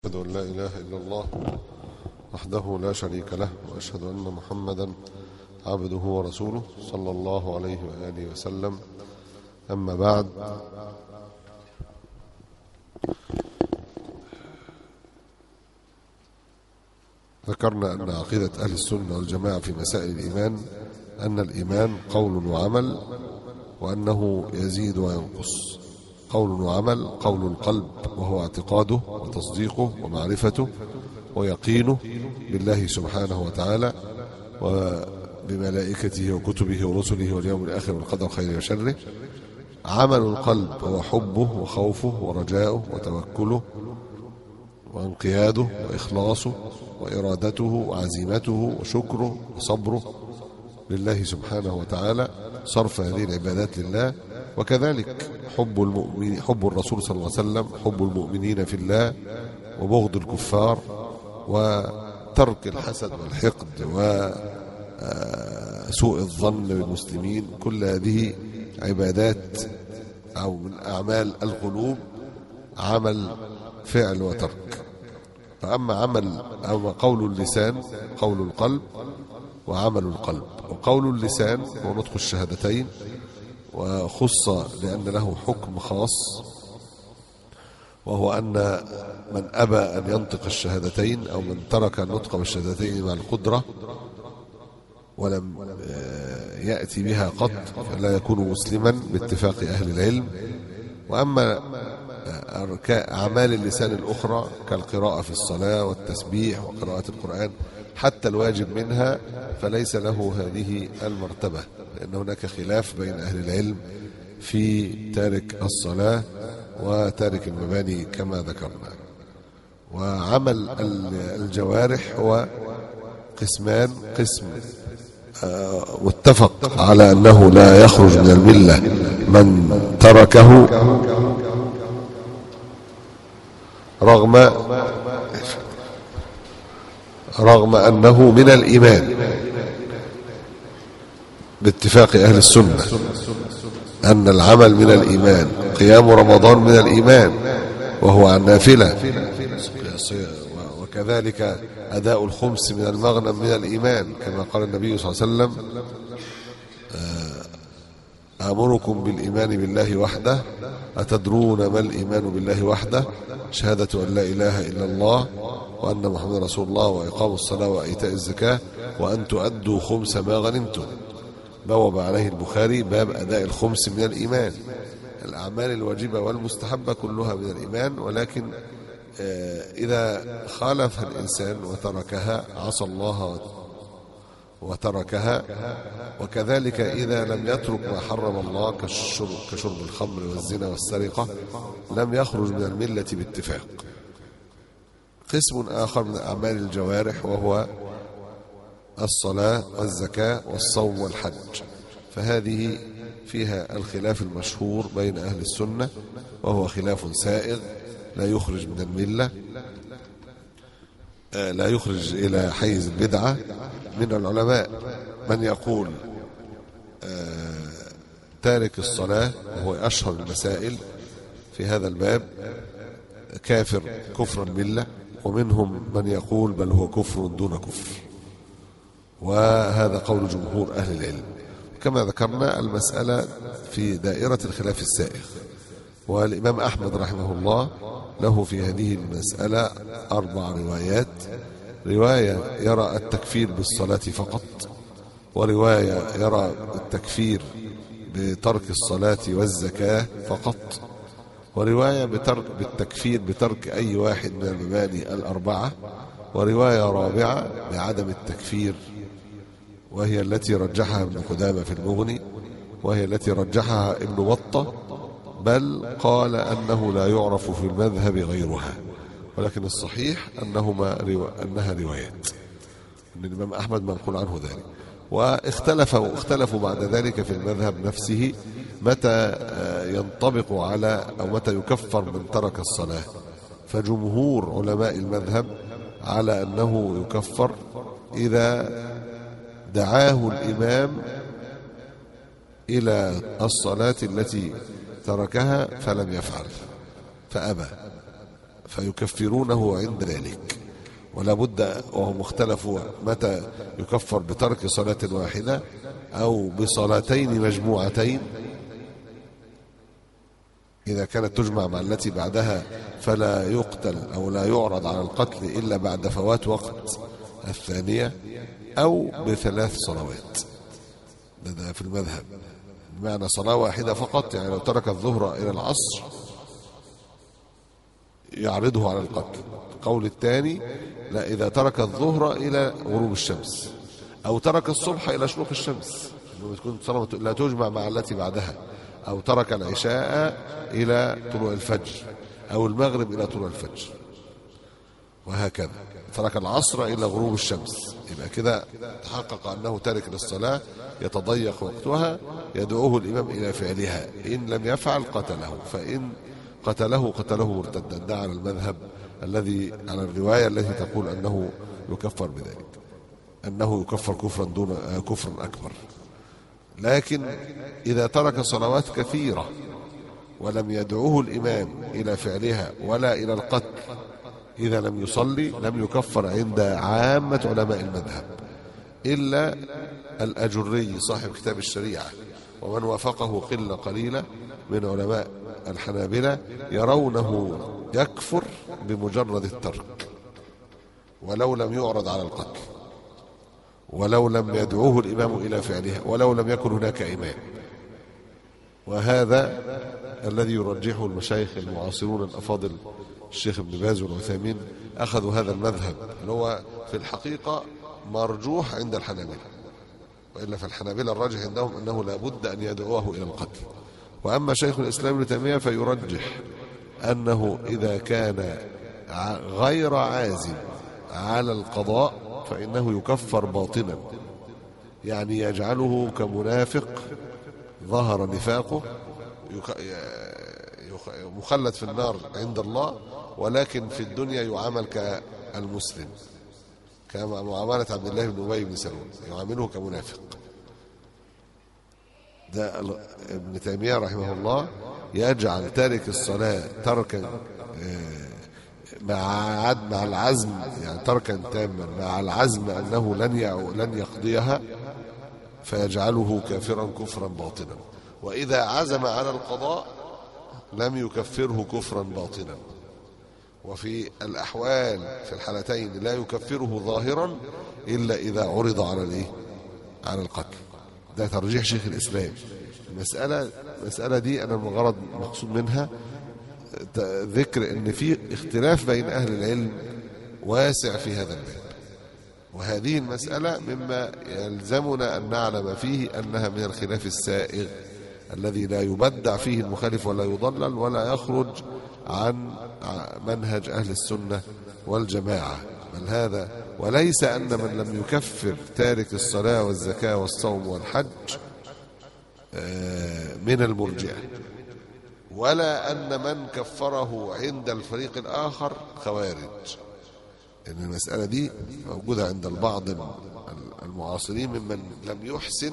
أشهد أن لا إله إلا الله وحده لا شريك له وأشهد أن محمدا عبده ورسوله صلى الله عليه وآله وسلم أما بعد ذكرنا أن عقيدة أهل السنة والجماعة في مسائل الإيمان أن الإيمان قول وعمل وأنه يزيد وينقص قول وعمل قول القلب وهو اعتقاده وتصديقه ومعرفته ويقينه بالله سبحانه وتعالى وبملائكته وكتبه ورسله واليوم الآخر والقدر خير وشره عمل القلب هو حبه وخوفه ورجاؤه وتوكله وانقياده وإخلاصه وإرادته وعزيمته وشكره وصبره لله سبحانه وتعالى صرف هذه العبادات لله وكذلك حب المؤمن حب الرسول صلى الله عليه وسلم حب المؤمنين في الله وبغض الكفار وترك الحسد والحقد وسوء الظن بالمسلمين كل هذه عبادات أو من أعمال القلوب عمل فعل وترك فأما عمل أو قول اللسان قول القلب وعمل القلب وقول اللسان هو نطق الشهادتين وخص لأن له حكم خاص وهو أن من أبى أن ينطق الشهادتين أو من ترك النطق بالشهادتين مع القدرة ولم يأتي بها قط فلا يكون مسلما باتفاق أهل العلم وأما أعمال اللسان الأخرى كالقراءة في الصلاة والتسبيح وقراءة القرآن حتى الواجب منها فليس له هذه المرتبة لأن هناك خلاف بين أهل العلم في تارك الصلاة وتارك المباني كما ذكرنا وعمل الجوارح هو قسمان قسم متفق على أنه لا يخرج من الملة من تركه رغم رغم أنه من الإيمان باتفاق أهل السنة أن العمل من الإيمان قيام رمضان من الإيمان وهو عن نافلة وكذلك أداء الخمس من المغنم من الإيمان كما قال النبي صلى الله عليه وسلم آمركم بالإيمان بالله وحده أتدرون ما الإيمان بالله وحده شهادة أن لا إله إلا الله وأن محمد رسول الله وإقام الصلاة وإيتاء الزكاة وأن تؤدوا خمس ما غنمتم بوب عليه البخاري باب أداء الخمس من الإيمان الأعمال الواجبة والمستحبة كلها من الإيمان ولكن إذا خالف الإنسان وتركها عصى الله وتركها وكذلك إذا لم يترك ما حرم الله كشرب, كشرب الخمر والزنا والسرقة لم يخرج من الملة باتفاق قسم آخر من أعمال الجوارح وهو الصلاة والزكاة والصوم والحج فهذه فيها الخلاف المشهور بين أهل السنة وهو خلاف سائغ لا يخرج من الملة لا يخرج إلى حيز البدعة من العلماء من يقول تارك الصلاة وهو أشهر المسائل في هذا الباب كافر كفرا بالله ومنهم من يقول بل هو كفر دون كفر وهذا قول جمهور أهل العلم كما ذكرنا المسألة في دائرة الخلاف السائغ والإمام أحمد رحمه الله له في هذه المسألة أربع روايات رواية يرى التكفير بالصلاة فقط ورواية يرى التكفير بترك الصلاة والزكاة فقط ورواية بترك بالتكفير بترك أي واحد من المباني الأربعة ورواية رابعة بعدم التكفير وهي التي رجحها ابن قدامة في المغني وهي التي رجحها ابن بطة بل قال أنه لا يعرف في المذهب غيرها ولكن الصحيح أنهما رو... أنها روايات أن الإمام أحمد منقول عنه ذلك واختلفوا اختلفوا بعد ذلك في المذهب نفسه متى ينطبق على أو متى يكفر من ترك الصلاة فجمهور علماء المذهب على أنه يكفر إذا دعاه الإمام إلى الصلاة التي تركها فلم يفعل فأبى فيكفرونه عند ذلك ولا بد وهم اختلفوا متى يكفر بترك صلاة واحدة أو بصلاتين مجموعتين إذا كانت تجمع مع التي بعدها فلا يقتل أو لا يعرض على القتل إلا بعد فوات وقت الثانية أو بثلاث صلوات ده, ده في المذهب بمعنى صلاة واحدة فقط يعني لو ترك الظهر إلى العصر يعرضه على القتل القول الثاني لا إذا ترك الظهر إلى غروب الشمس أو ترك الصبح إلى شروق الشمس تكون صلاة لا تجمع مع التي بعدها أو ترك العشاء إلى طلوع الفجر أو المغرب إلى طلوع الفجر وهكذا ترك العصر إلى غروب الشمس يبقى كده تحقق أنه تارك للصلاة يتضيق وقتها يدعوه الإمام إلى فعلها إن لم يفعل قتله فإن قتله قتله مرتدا ده على المذهب الذي على الرواية التي تقول أنه يكفر بذلك أنه يكفر كفرا دون كفرا أكبر لكن إذا ترك صلوات كثيرة ولم يدعوه الإمام إلى فعلها ولا إلى القتل إذا لم يصلي لم يكفر عند عامة علماء المذهب إلا الأجري صاحب كتاب الشريعة ومن وافقه قلة قليلة من علماء الحنابلة يرونه يكفر بمجرد الترك ولو لم يعرض على القتل ولو لم يدعوه الإمام إلى فعلها ولو لم يكن هناك إمام وهذا الذي يرجحه المشايخ المعاصرون الأفاضل الشيخ ابن باز والعثيمين أخذوا هذا المذهب اللي هو في الحقيقة مرجوح عند الحنابلة وإلا فالحنابلة الراجح عندهم أنه لا بد أن يدعوه إلى القتل وأما شيخ الإسلام ابن تيمية فيرجح أنه إذا كان غير عازم على القضاء فإنه يكفر باطنا يعني يجعله كمنافق ظهر نفاقه مخلد في النار عند الله ولكن في الدنيا يعامل كالمسلم كما معاملة عبد الله بن أبي بن سلول يعامله كمنافق ده ابن تيمية رحمه الله يجعل تارك الصلاة تركا مع عد مع العزم يعني تركا تاما مع العزم أنه لن لن يقضيها فيجعله كافرا كفرا باطنا وإذا عزم على القضاء لم يكفره كفرا باطنا وفي الأحوال في الحالتين لا يكفره ظاهرا إلا إذا عرض على الإيه؟ على القتل ده ترجيح شيخ الإسلام المسألة المسألة دي أنا الغرض مقصود منها ذكر ان في اختلاف بين اهل العلم واسع في هذا الباب وهذه المسألة مما يلزمنا أن نعلم فيه أنها من الخلاف السائغ الذي لا يبدع فيه المخالف ولا يضلل ولا يخرج عن منهج أهل السنة والجماعة بل هذا وليس أن من لم يكفر تارك الصلاة والزكاة والصوم والحج من المرجئة ولا أن من كفره عند الفريق الآخر خوارج إن المسألة دي موجودة عند البعض المعاصرين ممن لم يحسن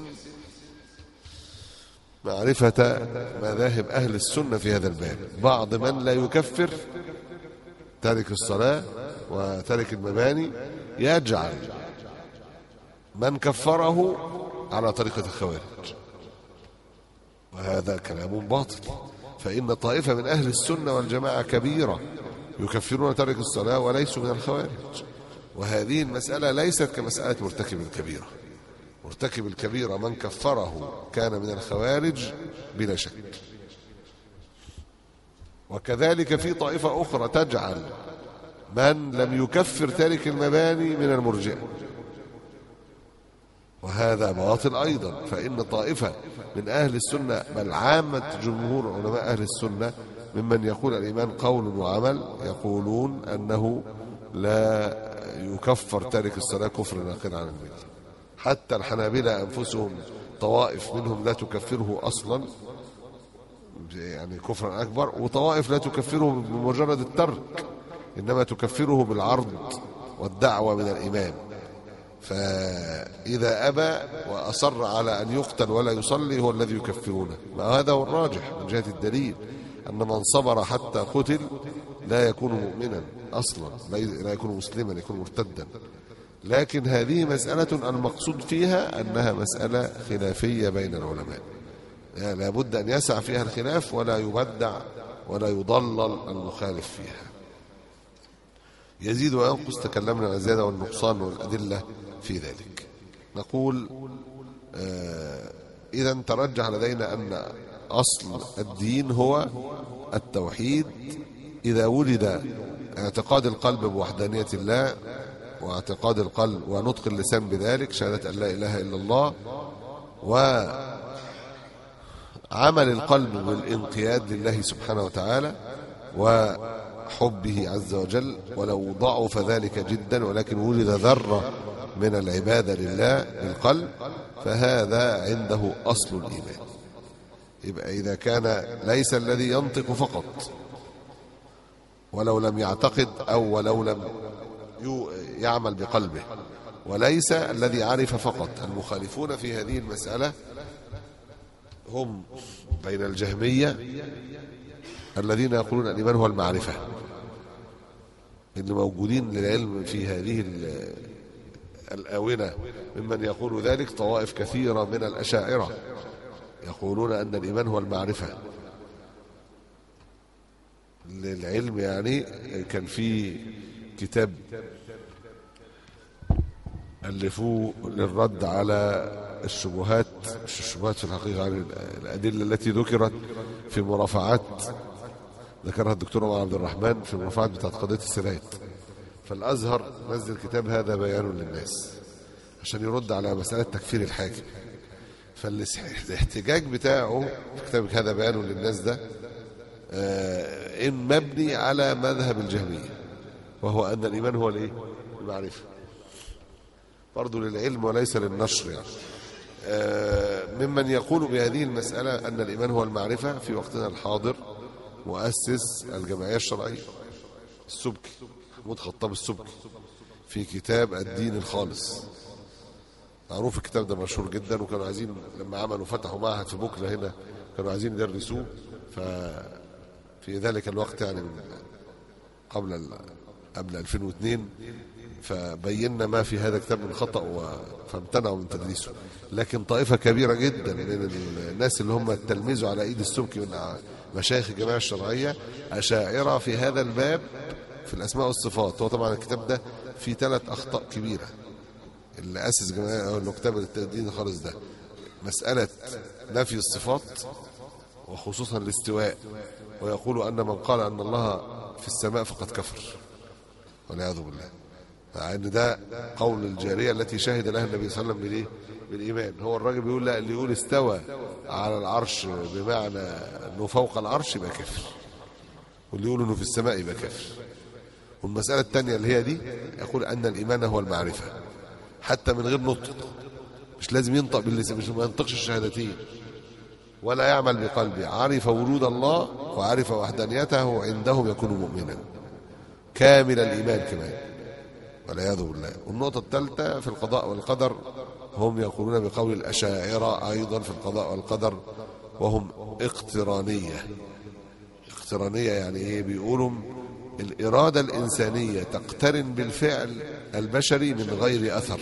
معرفة مذاهب أهل السنة في هذا الباب بعض من لا يكفر تارك الصلاة وتارك المباني يجعل من كفره على طريقة الخوارج وهذا كلام باطل فإن طائفة من أهل السنة والجماعة كبيرة يكفرون تارك الصلاة وليسوا من الخوارج وهذه المسألة ليست كمسألة مرتكب الكبيرة مرتكب الكبيرة من كفره كان من الخوارج بلا شك وكذلك في طائفة أخرى تجعل من لم يكفر تارك المباني من المرجئة وهذا باطل أيضا فإن طائفة من أهل السنة بل عامة جمهور علماء أهل السنة ممن يقول الإيمان قول وعمل يقولون أنه لا يكفر تارك الصلاة كفر ناقل عن المله حتى الحنابلة أنفسهم طوائف منهم لا تكفره أصلا يعني كفرا أكبر وطوائف لا تكفره بمجرد الترك إنما تكفره بالعرض والدعوة من الإمام فإذا أبى وأصر على أن يقتل ولا يصلي هو الذي يكفرونه ما هذا هو الراجح من جهة الدليل أن من صبر حتى قتل لا يكون مؤمنا أصلا لا يكون مسلما يكون مرتدا لكن هذه مسألة المقصود فيها أنها مسألة خلافية بين العلماء يعني لابد أن يسع فيها الخلاف ولا يبدع ولا يضلل المخالف فيها يزيد وينقص تكلمنا عن الزيادة والنقصان والأدلة في ذلك نقول آه إذا ترجح لدينا أن أصل الدين هو التوحيد إذا ولد اعتقاد القلب بوحدانية الله واعتقاد القلب ونطق اللسان بذلك شهادة أن لا إله إلا الله وعمل القلب بالانقياد لله سبحانه وتعالى وحبه عز وجل ولو ضعف ذلك جدا ولكن ولد ذرة من العبادة لله بالقلب فهذا عنده أصل الإيمان يبقى إذا كان ليس الذي ينطق فقط ولو لم يعتقد أو ولو لم يعمل بقلبه وليس الذي عرف فقط المخالفون في هذه المسألة هم بين الجهمية الذين يقولون الإيمان هو المعرفة اللي موجودين للعلم في هذه الآونة ممن يقول ذلك طوائف كثيرة من الأشاعرة يقولون أن الإيمان هو المعرفة للعلم يعني كان في كتاب ألفوه للرد على الشبهات مش الشبهات في الحقيقة عن الأدلة التي ذكرت في مرافعات ذكرها الدكتور عمر عبد الرحمن في المرافعات بتاعت قضية السلايت فالأزهر نزل كتاب هذا بيان للناس عشان يرد على مسألة تكفير الحاكم فالاحتجاج بتاعه في كتاب هذا بيان للناس ده إن مبني على مذهب الجهمية وهو أن الإيمان هو الإيه؟ المعرفة برضه للعلم وليس للنشر يعني. ممن يقول بهذه المسألة أن الإيمان هو المعرفة في وقتنا الحاضر مؤسس الجمعية الشرعية السبكي محمود خطاب السبكي في كتاب الدين الخالص معروف الكتاب ده مشهور جدا وكانوا عايزين لما عملوا فتحوا معهد في بوكلة هنا كانوا عايزين يدرسوه ففي ذلك الوقت يعني من قبل قبل 2002 فبينا ما في هذا الكتاب من خطأ فامتنعوا من تدريسه لكن طائفة كبيرة جدا من الناس اللي هم تلميذوا على ايد السبكي من مشايخ الجماعة الشرعية أشاعرة في هذا الباب في الأسماء والصفات هو طبعا الكتاب ده فيه ثلاث أخطاء كبيرة اللي أسس جماعة اللي كتاب الدين خالص ده مسألة نفي الصفات وخصوصا الاستواء ويقول أن من قال أن الله في السماء فقد كفر والعياذ بالله مع ان ده قول الجاريه التي شهد لها النبي صلى الله عليه وسلم بالايه بالايمان هو الراجل بيقول لا اللي يقول استوى على العرش بمعنى انه فوق العرش يبقى كافر واللي يقول انه في السماء يبقى كافر والمساله الثانيه اللي هي دي يقول ان الايمان هو المعرفه حتى من غير نطق مش لازم ينطق باللسان مش ما ينطقش الشهادتين ولا يعمل بقلبه عرف وجود الله وعرف وحدانيته عندهم يكون مؤمنا كامل الايمان كمان والعياذ بالله والنقطة الثالثة في القضاء والقدر هم يقولون بقول الأشاعرة أيضا في القضاء والقدر وهم اقترانية اقترانية يعني ايه بيقولوا الإرادة الإنسانية تقترن بالفعل البشري من غير أثر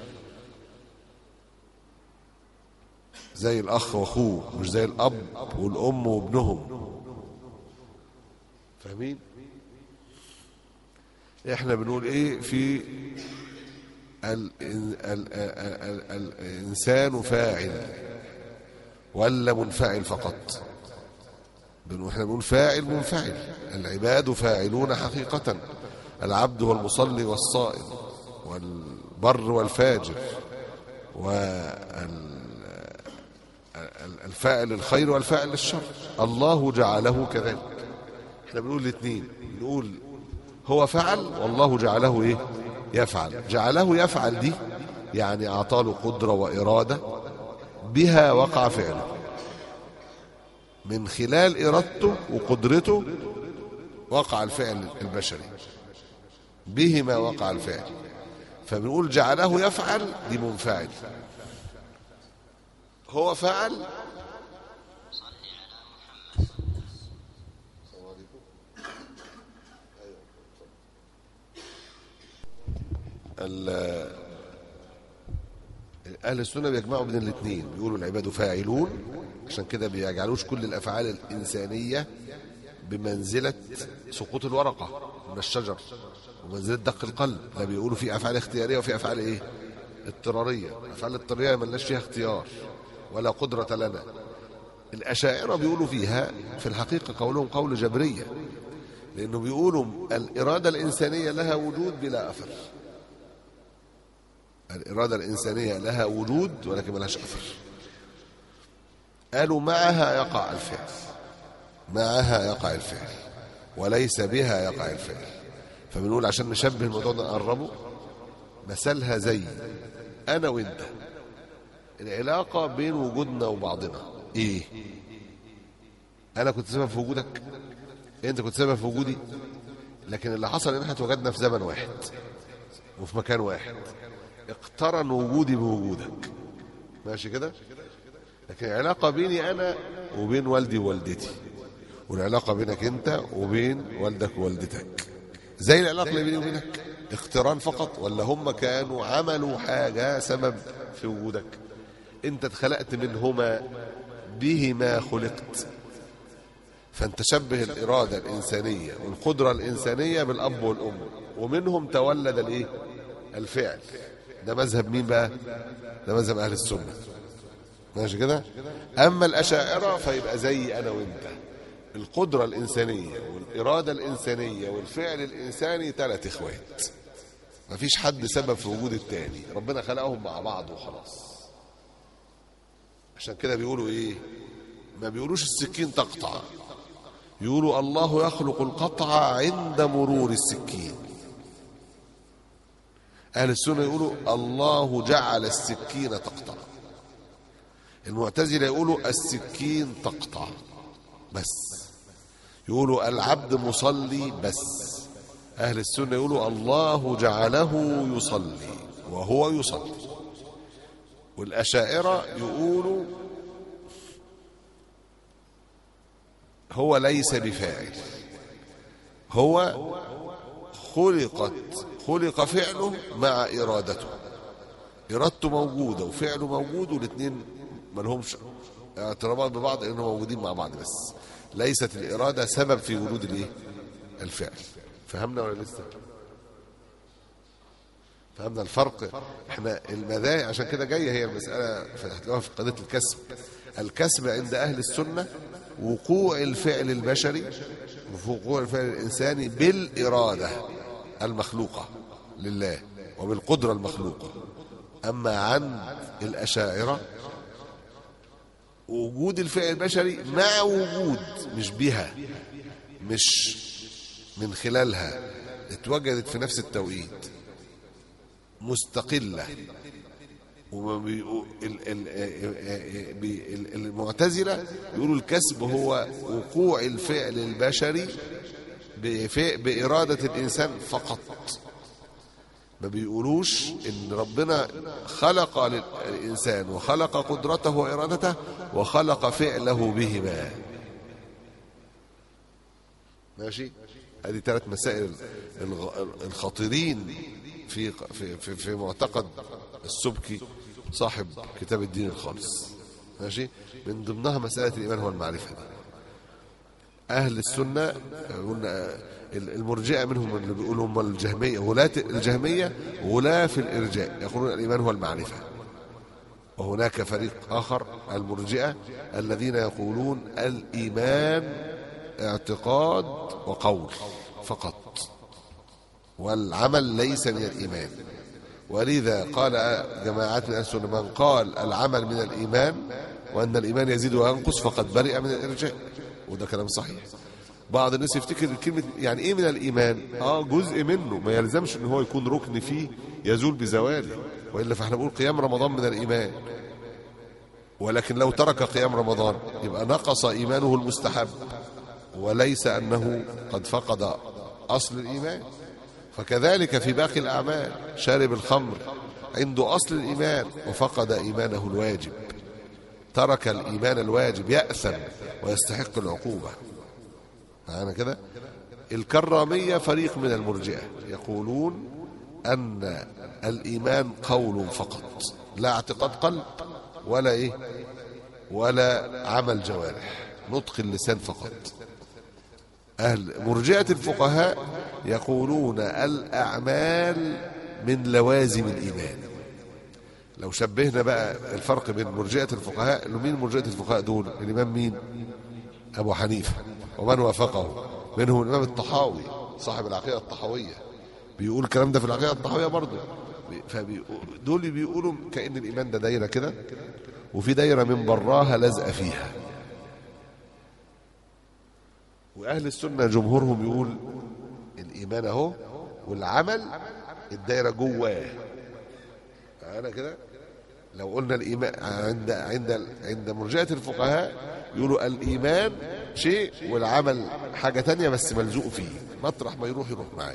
زي الأخ وأخوه مش زي الأب والأم وابنهم فاهمين؟ احنا بنقول ايه في ال ال ال ال ال الانسان فاعل ولا منفعل فقط احنا بنقول فاعل منفعل العباد فاعلون حقيقة العبد والمصلي والصائم والبر والفاجر والفاعل الخير والفاعل الشر الله جعله كذلك احنا بنقول الاثنين نقول هو فعل والله جعله ايه يفعل جعله يفعل دي يعني اعطاله قدرة وإرادة بها وقع فعله من خلال إرادته وقدرته وقع الفعل البشري بهما وقع الفعل فبنقول جعله يفعل دي منفعل هو فعل ال- أهل السنة بيجمعوا بين الاثنين بيقولوا العباد فاعلون عشان كده بيجعلوش كل الأفعال الإنسانية بمنزلة سقوط الورقة من الشجر ومنزلة دق القلب لا بيقولوا في أفعال اختيارية وفي أفعال إيه اضطرارية الأفعال الاضطرارية ملناش فيها اختيار ولا قدرة لنا الأشاعرة بيقولوا فيها في الحقيقة قولهم قول جبرية لأنه بيقولوا الإرادة الإنسانية لها وجود بلا أثر الإرادة الإنسانية لها وجود ولكن ملهاش أثر قالوا معها يقع الفعل معها يقع الفعل وليس بها يقع الفعل فبنقول عشان نشبه الموضوع ده نقربه مثلها زي أنا وأنت العلاقة بين وجودنا وبعضنا إيه أنا كنت سبب في وجودك أنت كنت سبب في وجودي لكن اللي حصل إن احنا اتوجدنا في زمن واحد وفي مكان واحد اقترن وجودي بوجودك ماشي كده لكن العلاقة بيني أنا وبين والدي ووالدتي والعلاقة بينك أنت وبين والدك ووالدتك زي العلاقة اللي بيني وبينك اقتران فقط ولا هم كانوا عملوا حاجة سبب في وجودك انت اتخلقت منهما بهما خلقت فانت شبه الإرادة الإنسانية والقدرة الإنسانية بالأب والأم ومنهم تولد الإيه الفعل ده مذهب مين بقى ده مذهب أهل السنة ماشي كده أما الأشاعرة فيبقى زي أنا وأنت القدرة الإنسانية والإرادة الإنسانية والفعل الإنساني ثلاث إخوات مفيش حد سبب في وجود التاني ربنا خلقهم مع بعض وخلاص عشان كده بيقولوا ايه ما بيقولوش السكين تقطع يقولوا الله يخلق القطع عند مرور السكين أهل السنة يقولوا الله جعل السكين تقطع المعتزلة يقولوا السكين تقطع بس يقولوا العبد مصلي بس أهل السنة يقولوا الله جعله يصلي وهو يصلي والأشاعرة يقولوا هو ليس بفاعل هو خلقت خلق فعله مع إرادته إرادته موجودة وفعله موجود والاثنين ما لهمش اعتراضات ببعض انهم موجودين مع بعض بس ليست الإرادة سبب في وجود الايه الفعل فهمنا ولا لسه فهمنا الفرق احنا المذاهب عشان كده جايه هي المساله هتلاقوها في قضيه الكسب الكسب عند اهل السنه وقوع الفعل البشري وقوع الفعل الانساني بالاراده المخلوقه لله وبالقدره المخلوقه اما عند الاشاعره وجود الفعل البشري مع وجود مش بها مش من خلالها اتوجدت في نفس التوقيت مستقلة المعتزلة يقولوا الكسب هو وقوع الفعل البشري بإرادة الإنسان فقط ما بيقولوش إن ربنا خلق الإنسان وخلق قدرته وإرادته وخلق فعله بهما ماشي هذه ثلاث مسائل الخطيرين في في في, في معتقد السبكي صاحب كتاب الدين الخالص ماشي من ضمنها مسألة الإيمان هو المعرفة دي أهل السنة قلنا المرجئة منهم اللي بيقولوا هم الجهمية غلاة الجهمية غلاة في الإرجاء يقولون الإيمان هو المعرفة وهناك فريق آخر المرجئة الذين يقولون الإيمان اعتقاد وقول فقط والعمل ليس من الإيمان ولذا قال جماعات من السنة من قال العمل من الإيمان وأن الإيمان يزيد وينقص فقد برئ من الإرجاء وده كلام صحيح بعض الناس يفتكر كلمة يعني إيه من الإيمان آه جزء منه ما يلزمش إن هو يكون ركن فيه يزول بزواله وإلا فإحنا بنقول قيام رمضان من الإيمان ولكن لو ترك قيام رمضان يبقى نقص إيمانه المستحب وليس أنه قد فقد أصل الإيمان فكذلك في باقي الأعمال شارب الخمر عنده أصل الإيمان وفقد إيمانه الواجب ترك الإيمان الواجب يأثم ويستحق العقوبة معنا كده الكرامية فريق من المرجئة يقولون أن الإيمان قول فقط لا اعتقاد قلب ولا إيه ولا عمل جوارح نطق اللسان فقط أهل مرجئة الفقهاء يقولون الأعمال من لوازم الإيمان لو شبهنا بقى الفرق بين مرجئة الفقهاء إنه مين مرجئة الفقهاء دول الإمام مين أبو حنيفة ومن وافقه منهم الإمام الطحاوي صاحب العقيدة الطحاوية بيقول الكلام ده في العقيدة الطحاوية برضه دول بيقولوا كأن الإيمان ده دايرة كده وفي دايرة من براها لازقة فيها وأهل السنة جمهورهم يقول الإيمان أهو والعمل الدايرة جواه أنا كده لو قلنا الإيمان عند عند عند مرجئة الفقهاء يقولوا الإيمان شيء والعمل حاجة تانية بس ملزوق فيه مطرح ما يروح يروح معاه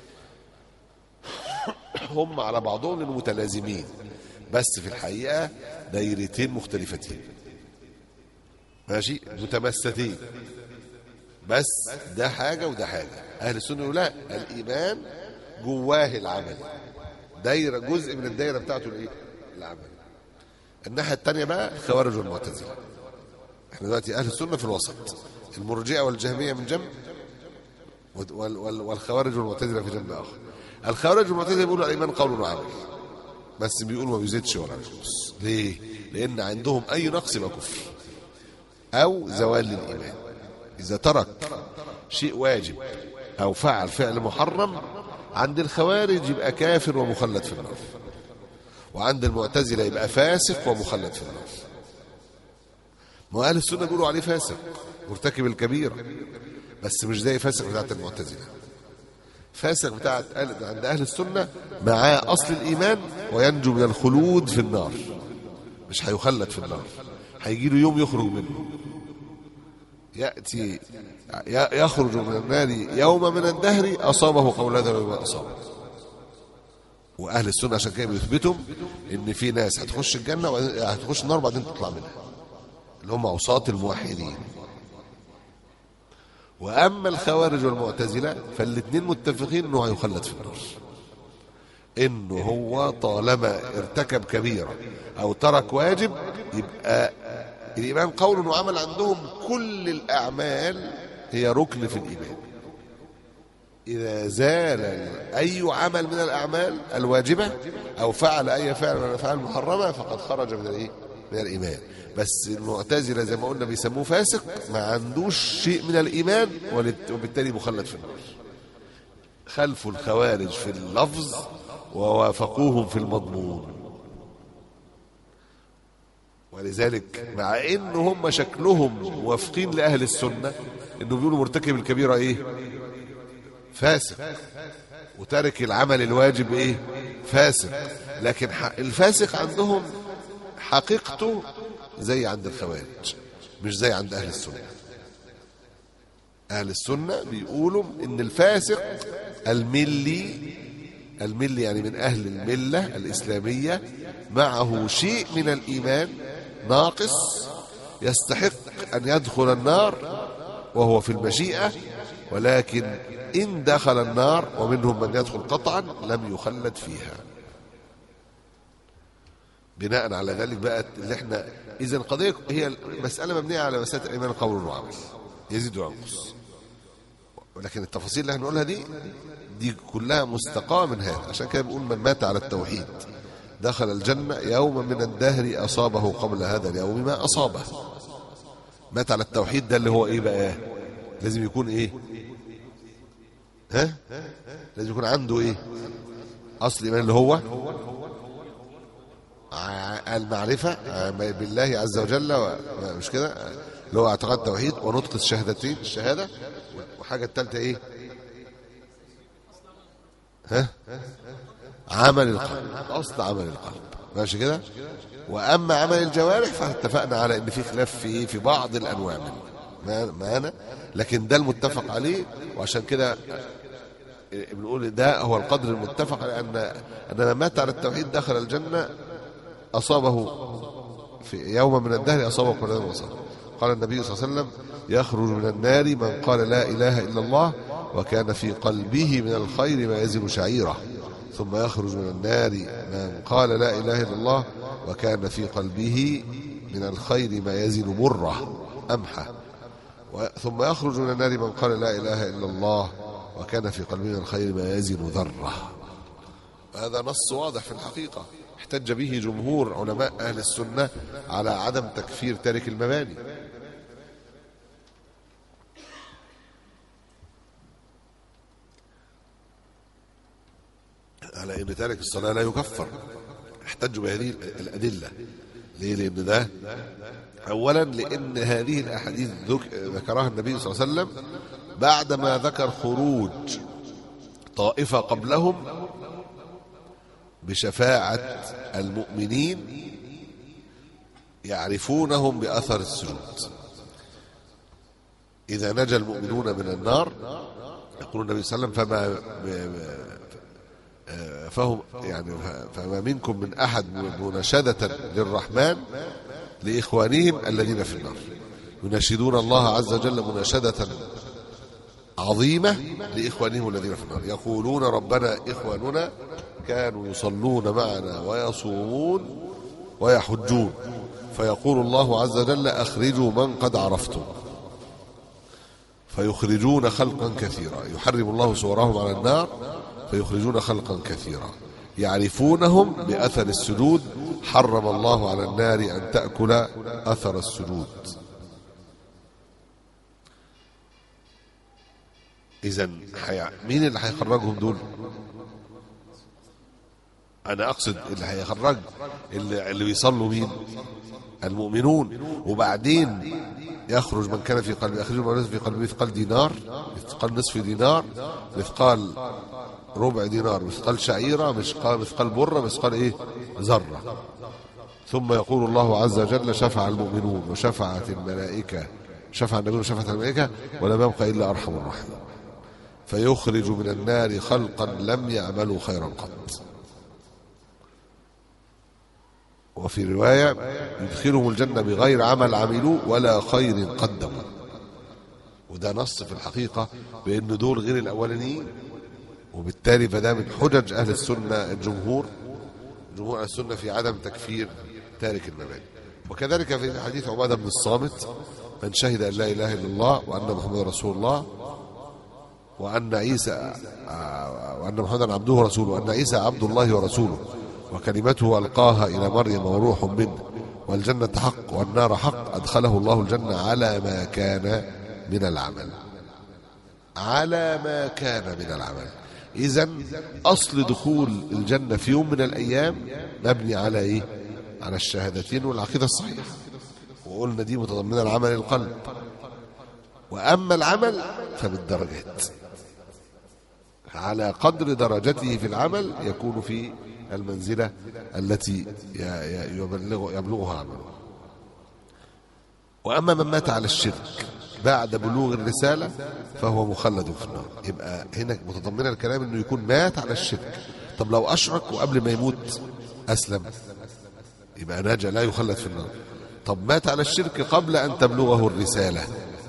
هم على بعضهم المتلازمين بس في الحقيقة دايرتين مختلفتين ماشي متمستين بس ده حاجة وده حاجة أهل السنة يقول لا الإيمان جواه العمل دايرة جزء من الدايرة بتاعته الإيه؟ العمل الناحية التانية بقى الخوارج والمعتزلة احنا دلوقتي أهل السنة في الوسط المرجئة والجهمية من جنب والخوارج والمعتزلة في جنب آخر الخوارج والمعتزلة بيقولوا الإيمان قول وعمل بس بيقولوا ما بيزيدش ولا ينقص ليه؟ لأن عندهم أي نقص يبقى كفر أو زوال للإيمان إذا ترك شيء واجب أو فعل فعل محرم عند الخوارج يبقى كافر ومخلد في النار وعند المعتزلة يبقى فاسق ومخلد في النار ما أهل السنة بيقولوا عليه فاسق مرتكب الكبيرة بس مش زي فاسق بتاعت المعتزلة فاسق بتاعت عند أهل السنة معاه أصل الإيمان وينجو من الخلود في النار مش هيخلد في النار هيجي له يوم يخرج منه يأتي يخرج من النار يوم من الدهر أصابه قول هذا وما أصابه وأهل السنة عشان كده بيثبتوا إن في ناس هتخش الجنة وهتخش النار وبعدين تطلع منها اللي هم عصاة الموحدين وأما الخوارج والمعتزلة فالاثنين متفقين إنه هيخلد في النار إنه هو طالما ارتكب كبيرة أو ترك واجب يبقى الإيمان قول وعمل عندهم كل الأعمال هي ركن في الإيمان إذا زال أي عمل من الأعمال الواجبة أو فعل أي فعل من الأفعال المحرمة فقد خرج من الإيه؟ من الإيمان بس المعتزلة زي ما قلنا بيسموه فاسق ما عندوش شيء من الإيمان وبالتالي مخلد في النار خلفوا الخوارج في اللفظ ووافقوهم في المضمون ولذلك مع ان هم شكلهم موافقين لاهل السنه انه بيقولوا مرتكب الكبيره ايه فاسق وتارك العمل الواجب ايه فاسق لكن الفاسق عندهم حقيقته زي عند الخوارج مش زي عند اهل السنه اهل السنه بيقولوا ان الفاسق الملي الملي يعني من اهل المله الاسلاميه معه شيء من الايمان ناقص يستحق أن يدخل النار وهو في المشيئة ولكن إن دخل النار ومنهم من يدخل قطعا لم يخلد فيها بناء على ذلك بقى اللي احنا إذا القضية هي مسألة مبنية على مسألة الإيمان قول وعمل يزيد وينقص ولكن التفاصيل اللي هنقولها دي دي كلها مستقاة من هذا عشان كده بيقول من مات على التوحيد دخل الجنة يوم من الدهر أصابه قبل هذا اليوم ما أصابه مات على التوحيد ده اللي هو إيه بقى لازم يكون إيه ها لازم يكون عنده إيه أصل إيمان اللي هو المعرفة بالله عز وجل مش كده اللي هو اعتقاد التوحيد ونطق الشهادتين الشهادة وحاجة الثالثة إيه ها عمل القلب اصل عمل القلب ماشي كده واما عمل الجوارح فاتفقنا على ان في خلاف في في بعض الانواع منه معانا لكن ده المتفق عليه وعشان كده بنقول ده هو القدر المتفق على ان ان من مات على التوحيد دخل الجنه اصابه في يوم من الدهر اصابه قرآن وصل قال النبي صلى الله عليه وسلم يخرج من النار من قال لا اله الا الله وكان في قلبه من الخير ما يزن شعيره ثم يخرج من النار من قال لا إله إلا الله وكان في قلبه من الخير ما يزن مره أمحى ثم يخرج من النار من قال لا إله إلا الله وكان في قلبه من الخير ما يزن ذرة هذا نص واضح في الحقيقة احتج به جمهور علماء أهل السنة على عدم تكفير تارك المباني على ان تارك الصلاه لا يكفر احتجوا بهذه الادله ليه لان ده اولا لان هذه الاحاديث ذك- ذكرها النبي صلى الله عليه وسلم بعدما ذكر خروج طائفه قبلهم بشفاعه المؤمنين يعرفونهم باثر السجود اذا نجا المؤمنون من النار يقول النبي صلى الله عليه وسلم فما فهم يعني فما منكم من احد مناشده للرحمن لاخوانهم الذين في النار يناشدون الله عز وجل مناشده عظيمه لاخوانهم الذين في النار يقولون ربنا اخواننا كانوا يصلون معنا ويصومون ويحجون فيقول الله عز وجل اخرجوا من قد عرفتم فيخرجون خلقا كثيرا يحرم الله صورهم على النار فيخرجون خلقا كثيرا يعرفونهم بأثر السجود حرم الله على النار أن تأكل أثر السجود إذا حي... مين اللي هيخرجهم دول؟ أنا أقصد اللي هيخرج اللي, اللي بيصلوا مين؟ المؤمنون وبعدين يخرج من كان في قلبه يخرج من في قلبه مثقال دينار مثقال نصف دينار مثقال ربع دينار مثقال شعيرة مثقال مثقال برة مثقال ايه ذرة ثم يقول الله عز وجل شفع المؤمنون وشفعت الملائكة شفع النبي وشفعت الملائكة ولم يبقى إلا أرحم الراحمين فيخرج من النار خلقا لم يعملوا خيرا قط وفي رواية يدخلهم الجنة بغير عمل عملوه ولا خير قدموا وده نص في الحقيقة بأن دول غير الأولانيين وبالتالي فده من حجج أهل السنة الجمهور جمهور أهل السنة في عدم تكفير تارك المباني وكذلك في حديث عبادة بن الصامت من شهد أن لا إله إلا الله وأن محمد رسول الله وأن عيسى وأن محمدا عبده ورسوله وأن عيسى عبد الله ورسوله وكلمته ألقاها إلى مريم وروح منه والجنة حق والنار حق أدخله الله الجنة على ما كان من العمل على ما كان من العمل إذا أصل دخول الجنة في يوم من الأيام مبني على إيه؟ على الشهادتين والعقيدة الصحيحة وقلنا دي متضمنة العمل القلب وأما العمل فبالدرجات على قدر درجته في العمل يكون في المنزلة التي يبلغ يبلغها عمله وأما من مات على الشرك بعد بلوغ الرسالة فهو مخلد في النار يبقى هنا متضمنة الكلام انه يكون مات على الشرك طب لو أشرك وقبل ما يموت أسلم يبقى نجا لا يخلد في النار طب مات على الشرك قبل أن تبلغه الرسالة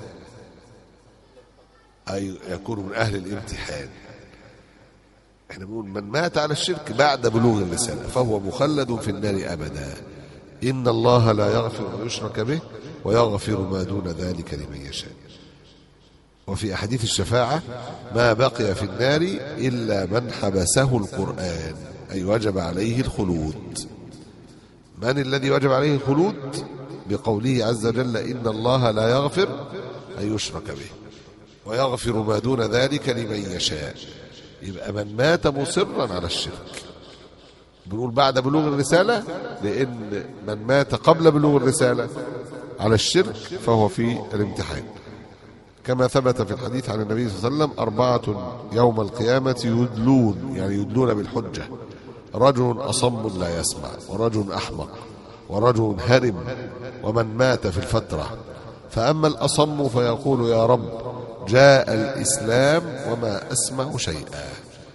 أي يكون من أهل الامتحان احنا بنقول من مات على الشرك بعد بلوغ الرسالة فهو مخلد في النار أبدا إن الله لا يغفر أن يشرك به ويغفر ما دون ذلك لمن يشاء وفي أحاديث الشفاعة ما بقي في النار إلا من حبسه القرآن أي وجب عليه الخلود من الذي وجب عليه الخلود بقوله عز وجل إن الله لا يغفر أن يشرك به ويغفر ما دون ذلك لمن يشاء يبقى من مات مصرا على الشرك بنقول بعد بلوغ الرسالة لأن من مات قبل بلوغ الرسالة على الشرك فهو في الامتحان كما ثبت في الحديث عن النبي صلى الله عليه وسلم أربعة يوم القيامة يدلون يعني يدلون بالحجة رجل أصم لا يسمع ورجل أحمق ورجل هرم ومن مات في الفترة فأما الأصم فيقول يا رب جاء الإسلام وما أسمع شيئا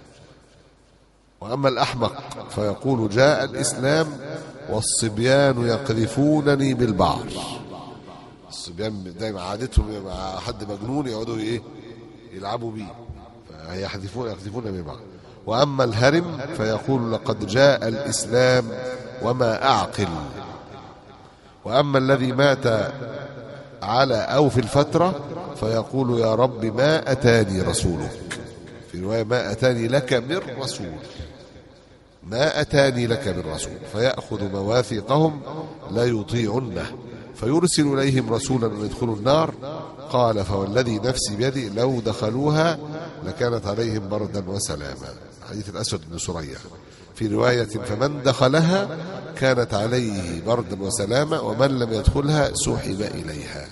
وأما الأحمق فيقول جاء الإسلام والصبيان يقذفونني بالبعر الصبيان دايما عادتهم مع حد مجنون يقعدوا ايه يلعبوا بيه فيحذفون يقذفون بالبعر وأما الهرم فيقول لقد جاء الإسلام وما أعقل وأما الذي مات على أو في الفترة فيقول يا رب ما أتاني رسولك في رواية ما أتاني لك من رسول ما أتاني لك من رسول فيأخذ مواثيقهم لا يطيعنه فيرسل إليهم رسولا أن يدخلوا النار قال فوالذي نفسي بيدي لو دخلوها لكانت عليهم بردا وسلاما حديث الأسود بن سريع في رواية فمن دخلها كانت عليه بردا وسلاما ومن لم يدخلها سحب إليها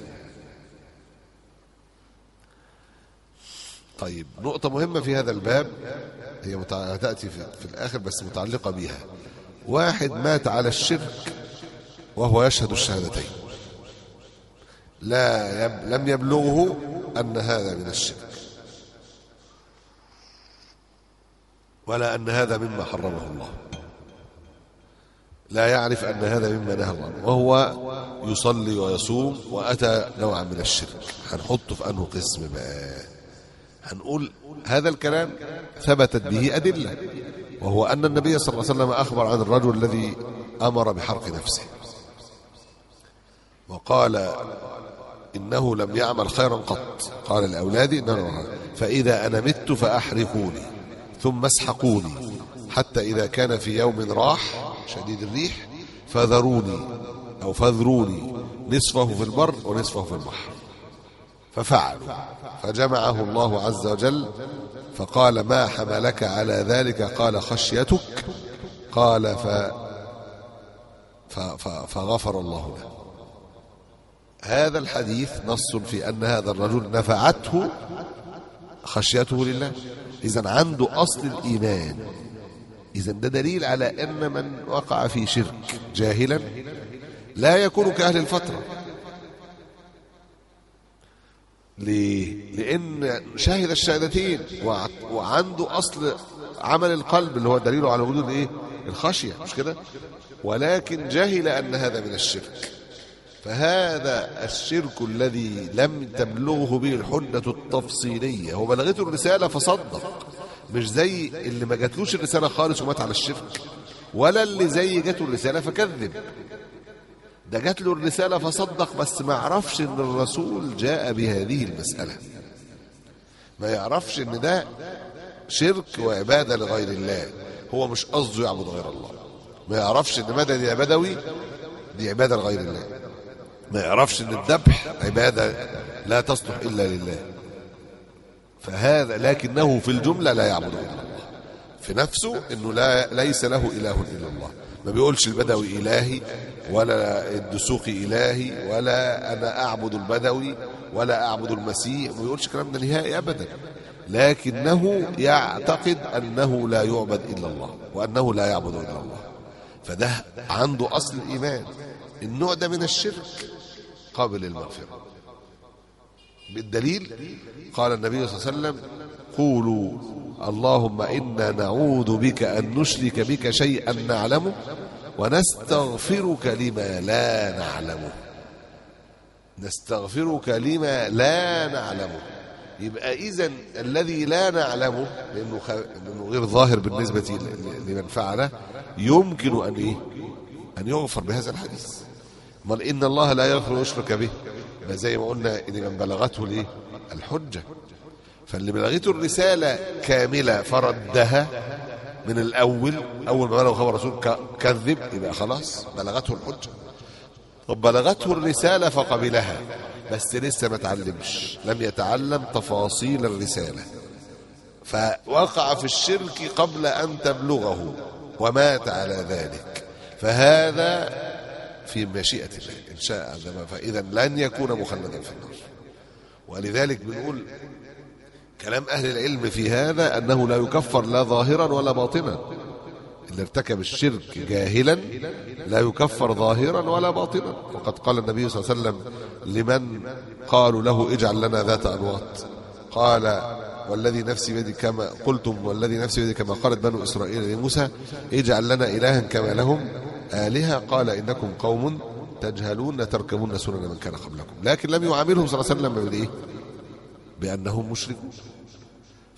طيب نقطة مهمة في هذا الباب هي متع... تأتي في... في الآخر بس متعلقة بها واحد مات على الشرك وهو يشهد الشهادتين لا يب... لم يبلغه أن هذا من الشرك ولا أن هذا مما حرمه الله لا يعرف أن هذا مما نهى الله وهو يصلي ويصوم وأتى نوعا من الشرك هنحطه في أنه قسم بقى هنقول هذا الكلام ثبتت به أدلة وهو أن النبي صلى الله عليه وسلم أخبر عن الرجل الذي أمر بحرق نفسه وقال إنه لم يعمل خيرا قط قال لأولادي إنه فإذا أنا مت فأحرقوني ثم اسحقوني حتى إذا كان في يوم راح شديد الريح فذروني أو فذروني نصفه في البر ونصفه في البحر ففعلوا فجمعه الله عز وجل فقال ما حملك على ذلك قال خشيتك قال ف... ف... ف... فغفر الله له هذا الحديث نص في أن هذا الرجل نفعته خشيته لله إذا عنده أصل الإيمان إذا ده دليل على أن من وقع في شرك جاهلا لا يكون كأهل الفترة ليه؟ لأن شاهد الشهادتين وعنده أصل عمل القلب اللي هو دليله على وجود الايه؟ الخشية مش كده؟ ولكن جهل أن هذا من الشرك فهذا الشرك الذي لم تبلغه به الحجة التفصيلية هو بلغته الرسالة فصدق مش زي اللي ما جاتلوش الرسالة خالص ومات على الشرك ولا اللي زي جاته الرسالة فكذب ده جات له الرسالة فصدق بس ما يعرفش ان الرسول جاء بهذه المسألة ما يعرفش ان ده شرك وعبادة لغير الله هو مش قصده يعبد غير الله ما يعرفش ان مدى دي بدوي دي عبادة لغير الله ما يعرفش ان الذبح عبادة لا تصلح إلا لله فهذا لكنه في الجملة لا يعبد إلا الله في نفسه انه لا ليس له إله إلا الله ما بيقولش البدوي إلهي ولا الدسوقي إلهي ولا أنا أعبد البدوي ولا أعبد المسيح ما بيقولش الكلام ده نهائي أبدا لكنه يعتقد أنه لا يعبد إلا الله وأنه لا يعبد إلا الله فده عنده أصل الإيمان النوع ده من الشرك قابل للمغفرة بالدليل قال النبي صلى الله عليه وسلم قولوا اللهم إنا نعوذ بك أن نشرك بك شيئا نعلمه ونستغفرك لما لا نعلمه نستغفرك لما لا نعلمه يبقى إذا الذي لا نعلمه لأنه, خ... لأنه غير ظاهر بالنسبة لمن فعله يمكن أن إيه؟ أن يغفر بهذا الحديث بل إن الله لا يغفر ويشرك به زي ما قلنا إن من بلغته ليه الحجة فاللي بلغته الرسالة كاملة فردها من الأول أول ما بلغ خبر الرسول كذب يبقى خلاص بلغته الحجة طب بلغته الرسالة فقبلها بس لسه ما تعلمش لم يتعلم تفاصيل الرسالة فوقع في الشرك قبل أن تبلغه ومات على ذلك فهذا في مشيئة الله إن شاء عندما فإذا لن يكون مخلدا في النار ولذلك بنقول كلام أهل العلم في هذا أنه لا يكفر لا ظاهرا ولا باطنا اللي ارتكب الشرك جاهلا لا يكفر ظاهرا ولا باطنا وقد قال النبي صلى الله عليه وسلم لمن قالوا له اجعل لنا ذات أنواط قال والذي نفسي بيدي كما قلتم والذي نفسي بيدي كما قالت بنو إسرائيل لموسى اجعل لنا إلها كما لهم آلهة قال إنكم قوم تجهلون تركبون سنن من كان قبلكم لكن لم يعاملهم صلى الله عليه وسلم بإيه بأنهم مشركون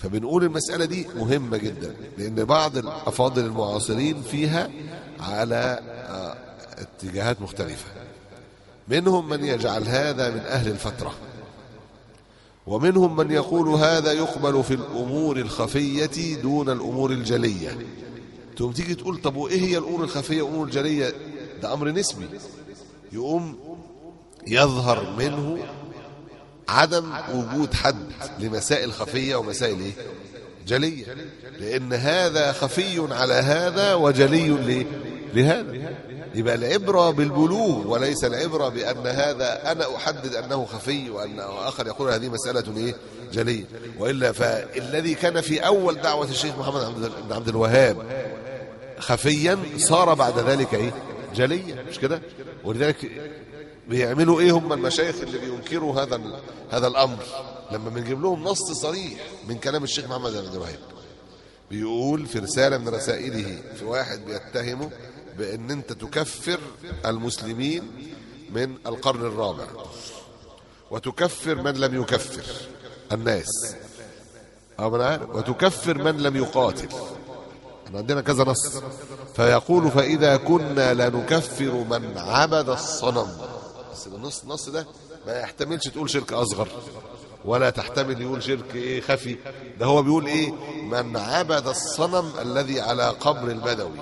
فبنقول المسألة دي مهمة جدا لأن بعض الأفاضل المعاصرين فيها على آه، اتجاهات مختلفة منهم من يجعل هذا من أهل الفترة ومنهم من يقول هذا يقبل في الأمور الخفية دون الأمور الجلية تقوم تيجي تقول طب وإيه هي الأمور الخفية والأمور الجلية ده أمر نسبي يقوم يظهر منه عدم وجود حد لمسائل خفية ومسائل إيه؟ جلية لأن هذا خفي على هذا وجلي ليه؟ لهذا يبقى العبرة بالبلوغ وليس العبرة بأن هذا أنا أحدد أنه خفي وأن آخر يقول هذه مسألة إيه؟ جلية وإلا فالذي كان في أول دعوة الشيخ محمد عبد- بن عبد الوهاب خفيا صار بعد ذلك ايه جليا مش كده ولذلك بيعملوا ايه هم المشايخ اللي بينكروا هذا ال- هذا الامر لما بنجيب لهم نص صريح من كلام الشيخ محمد بن عبد الوهاب بيقول في رساله من رسائله في واحد بيتهمه بان انت تكفر المسلمين من القرن الرابع وتكفر من لم يكفر الناس اه ما انا عارف وتكفر من لم يقاتل احنا عندنا كذا نص فيقول فإذا كنا لا نكفر من عبد الصنم بس النص النص ده ما يحتملش تقول شرك أصغر ولا تحتمل يقول شرك ايه خفي ده هو بيقول ايه من عبد الصنم الذي على قبر البدوي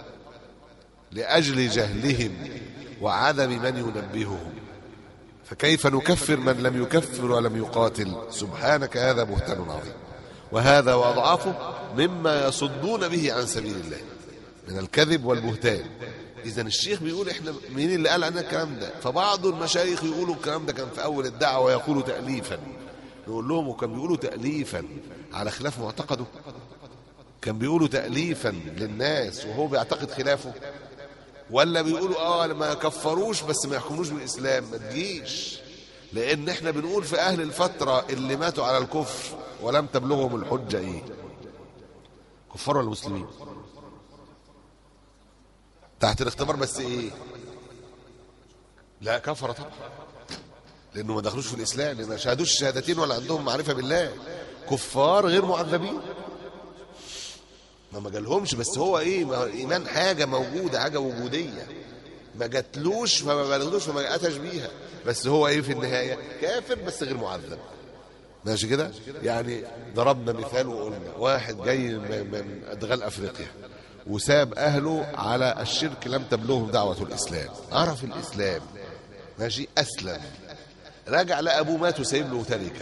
لأجل جهلهم وعدم من ينبههم فكيف نكفر من لم يكفر ولم يقاتل سبحانك هذا بهتان عظيم وهذا وأضعافه مما يصدون به عن سبيل الله من الكذب والبهتان إذا الشيخ بيقول إحنا مين اللي قال عنا الكلام ده فبعض المشايخ يقولوا الكلام ده كان في أول الدعوة ويقولوا تأليفا نقول لهم وكان بيقولوا تأليفا على خلاف معتقده كان بيقولوا تأليفا للناس وهو بيعتقد خلافه ولا بيقولوا اه ما كفروش بس ما يحكموش بالاسلام ما تجيش لان احنا بنقول في اهل الفتره اللي ماتوا على الكفر ولم تبلغهم الحجه ايه كفار ولا مسلمين تحت الاختبار بس ايه لا كفر طبعا لانه ما دخلوش في الاسلام لان ما شهدوش الشهادتين ولا عندهم معرفه بالله كفار غير معذبين ما ما جالهمش بس هو ايه ما هو الايمان حاجه موجوده حاجه وجوديه ما جاتلوش فما بلغلوش فما اتش بيها بس هو ايه في النهايه كافر بس غير معذب ماشي كده يعني ضربنا مثال وقلنا واحد جاي من من ادغال افريقيا وساب اهله على الشرك لم تبلغهم دعوه الاسلام عرف الاسلام ماشي اسلم رجع لابوه مات وسايب له تركه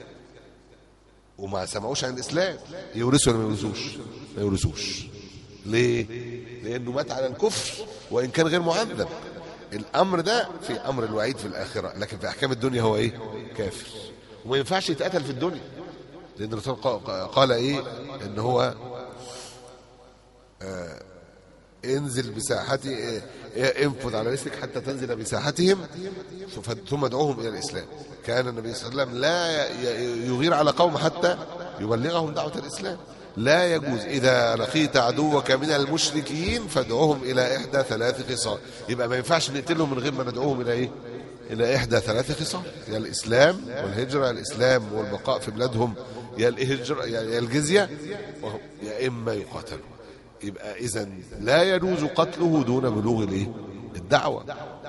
وما سمعوش عن الاسلام يورثوا ولا ما يورثوش ما يورثوش ليه لانه مات على الكفر وان كان غير معذب الامر ده في امر الوعيد في الاخره لكن في احكام الدنيا هو ايه كافر وما ينفعش يتقتل في الدنيا لان الرسول قا- قال ايه ان هو آه انزل بساحتي إيه، إيه، انفذ على رسلك حتى تنزل بساحتهم ثم ادعوهم الى الاسلام كان النبي صلى الله عليه وسلم لا ي- يغير على قوم حتى يبلغهم دعوه الاسلام لا يجوز اذا لقيت عدوك من المشركين فادعوهم الى احدى ثلاث خصال يبقى ما ينفعش نقتلهم من غير ما ندعوهم الى ايه الى احدى ثلاث خصال يا الاسلام والهجره الاسلام والبقاء في بلادهم يا الهجره يا يا الجزيه وهم- يا اما يقاتلوا يبقى اذا لا يجوز قتله دون بلوغ الايه الدعوه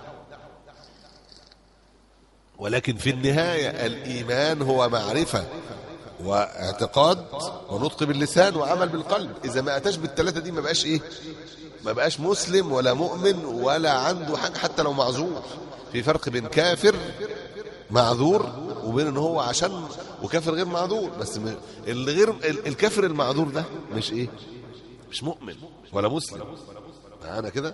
ولكن في النهايه الايمان هو معرفه واعتقاد ونطق باللسان وعمل بالقلب اذا ما اتاش بالثلاثه دي ما بقاش ايه ما بقاش مسلم ولا مؤمن ولا عنده حاجه حتى لو معذور في فرق بين كافر معذور وبين ان هو عشان وكافر غير معذور بس م- اللي غير ال- الكافر المعذور ده مش ايه مش مؤمن ولا مسلم معانا كده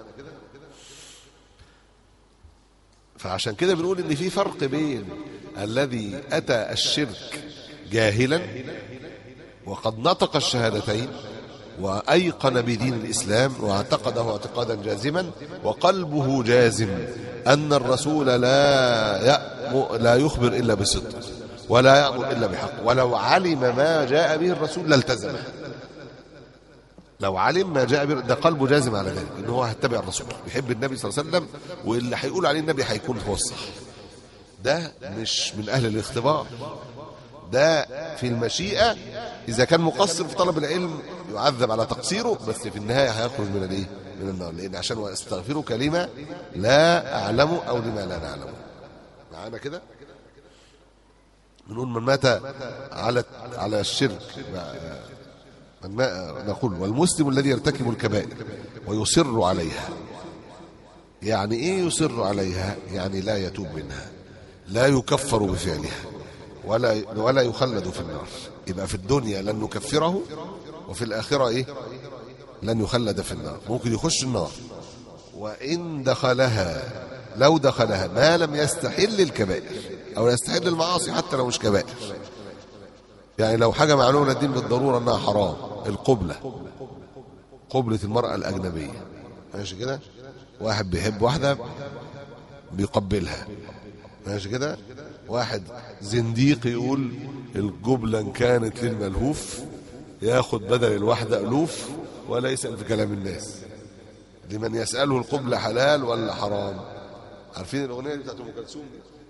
فعشان كده بنقول ان في فرق بين الذي اتى الشرك جاهلا وقد نطق الشهادتين وايقن بدين الاسلام واعتقده اعتقادا جازما وقلبه جازم ان الرسول لا يأمر لا يخبر الا بصدق ولا يامر الا بحق ولو علم ما جاء به الرسول لالتزمه لو علم ما جاء به ده قلبه جازم على ذلك ان هو هيتبع الرسول بيحب النبي صلى الله عليه وسلم واللي هيقول عليه النبي هيكون هو الصح ده مش من اهل الاختبار ده في المشيئة إذا كان مقصر في طلب العلم يعذب على تقصيره بس في النهاية هيخرج من الإيه؟ من النار لأن عشان واستغفرك لما لا أعلم أو لما لا نعلم معانا كده نقول من مات على على الشرك من ما نقول والمسلم الذي يرتكب الكبائر ويصر عليها يعني ايه يصر عليها يعني لا يتوب منها لا يكفر بفعلها ولا ولا يخلد في النار يبقى في الدنيا لن نكفره وفي الآخرة ايه لن يخلد في النار ممكن يخش النار وإن دخلها لو دخلها ما لم يستحل الكبائر أو يستحل المعاصي حتى لو مش كبائر يعني لو حاجة معلومة الدين بالضرورة أنها حرام القبلة قبلة المرأة الأجنبية ماشي كده واحد بيحب واحدة بيقبلها ماشي كده واحد زنديق يقول الجبلة إن كانت للملهوف ياخد بدل الواحدة ألوف ولا يسأل في كلام الناس لمن يسأله القبلة حلال ولا حرام عارفين الأغنية دي بتاعت أم كلثوم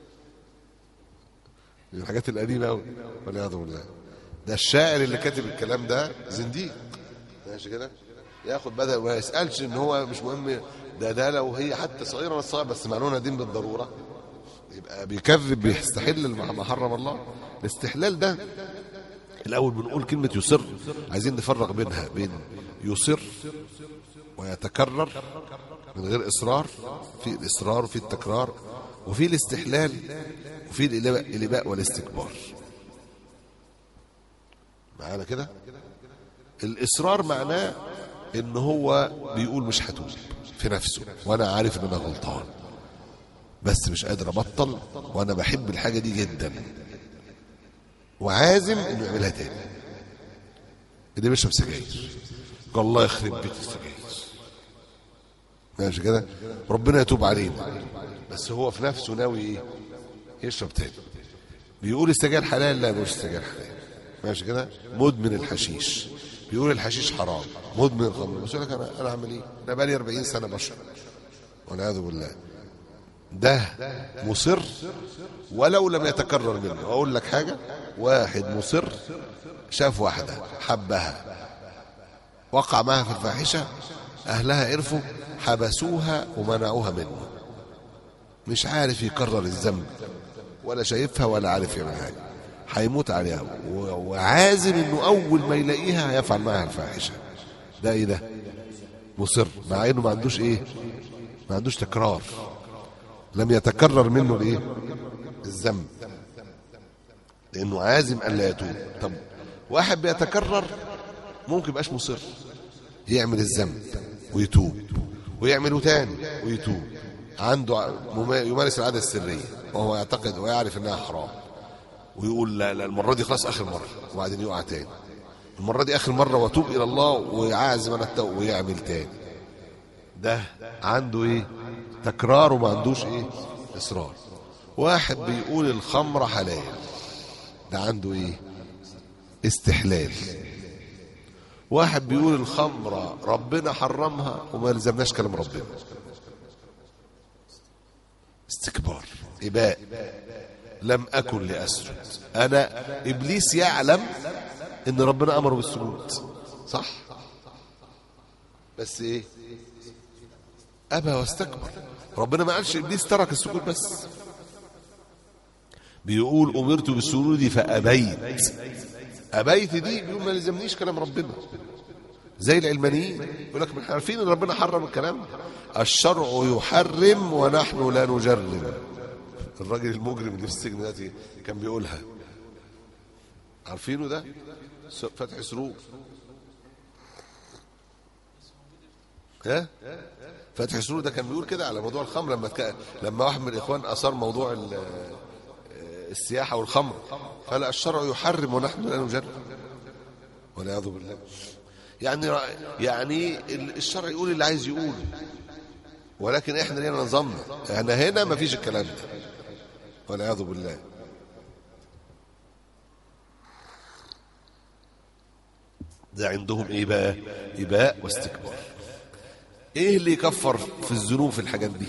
دي الحاجات القديمة أوي والعياذ بالله ده الشاعر اللي كاتب الكلام ده زنديق ماشي كده ياخد بدل وما يسألش ان هو مش مهم ده ده لو هي حتى صغيرة ولا صغيرة بس معلومة دين بالضرورة يبقى بيكذب بيستحل ما حرم الله الاستحلال ده الأول بنقول كلمة يصر عايزين نفرق بينها بين يصر ويتكرر من غير إصرار في الإصرار وفي التكرار وفي الاستحلال وفي الإلباء والاستكبار معانا كده الإصرار معناه إن هو بيقول مش هتوب في نفسه وأنا عارف إن أنا غلطان بس مش قادر أبطل وأنا بحب الحاجة دي جدا وعازم إنه يعملها تاني اللي بيشرب سجاير قال الله يخرب بيت السجاير ماشي كده ربنا يتوب علينا بس هو في نفسه ناوي ايه يشرب تاني بيقول السجاير حلال لا مش السجاير حلال ماشي كده مدمن الحشيش بيقول الحشيش حرام مدمن الخمر بس يقول لك انا انا اعمل ايه انا بقالي 40 سنه بشرب والعياذ بالله ده مصر ولو لم يتكرر منه اقول لك حاجه واحد مصر شاف واحده حبها وقع معها في الفاحشه اهلها عرفوا حبسوها ومنعوها منه مش عارف يكرر الذنب ولا شايفها ولا عارف يعمل حاجه هيموت عليها وعازم انه اول ما يلاقيها هيفعل معها الفاحشه ده ايه ده مصر مع انه ما عندوش ايه ما عندوش تكرار لم يتكرر منه الايه الذنب لانه عازم الا يتوب طب واحد بيتكرر ممكن يبقاش مصر يعمل الذنب ويتوب ويعمله تاني ويتوب عنده يمارس العاده السريه وهو يعتقد ويعرف انها حرام ويقول لا لا المره دي خلاص اخر مره وبعدين يقع تاني المره دي اخر مره واتوب الى الله ويعازم انا التوبه ويعمل تاني ده عنده ايه تكرار وما عندوش ايه اصرار واحد بيقول الخمره حلال ده عنده ايه استحلال واحد بيقول الخمره ربنا حرمها وما يلزمناش كلام ربنا استكبار اباء لم اكن لاسجد انا ابليس يعلم ان ربنا امره بالسجود صح بس ايه ابى واستكبر ربنا ما قالش ابليس ترك السجود بس بيقول امرت بالسجود فابيت ابيت دي بيقول ما لزمنيش كلام ربنا زي العلمانيين يقول لك احنا عارفين ان ربنا حرم الكلام الشرع يحرم ونحن لا نجرم الراجل المجرم اللي في السجن دلوقتي كان بيقولها عارفينه ده فتح سرور ها فتح سرور ده كان بيقول كده على موضوع الخمر لما تك... لما واحد من الاخوان اثار موضوع ال... السياحه والخمر قال الشرع يحرم ونحن لا نجرم والعياذ بالله يعني يعني الشرع يقول اللي عايز يقوله ولكن احنا لينا نظامنا احنا هنا ما فيش الكلام ده والعياذ بالله ده عندهم ايه بقى اباء واستكبار ايه اللي يكفر في الذنوب في الحاجات دي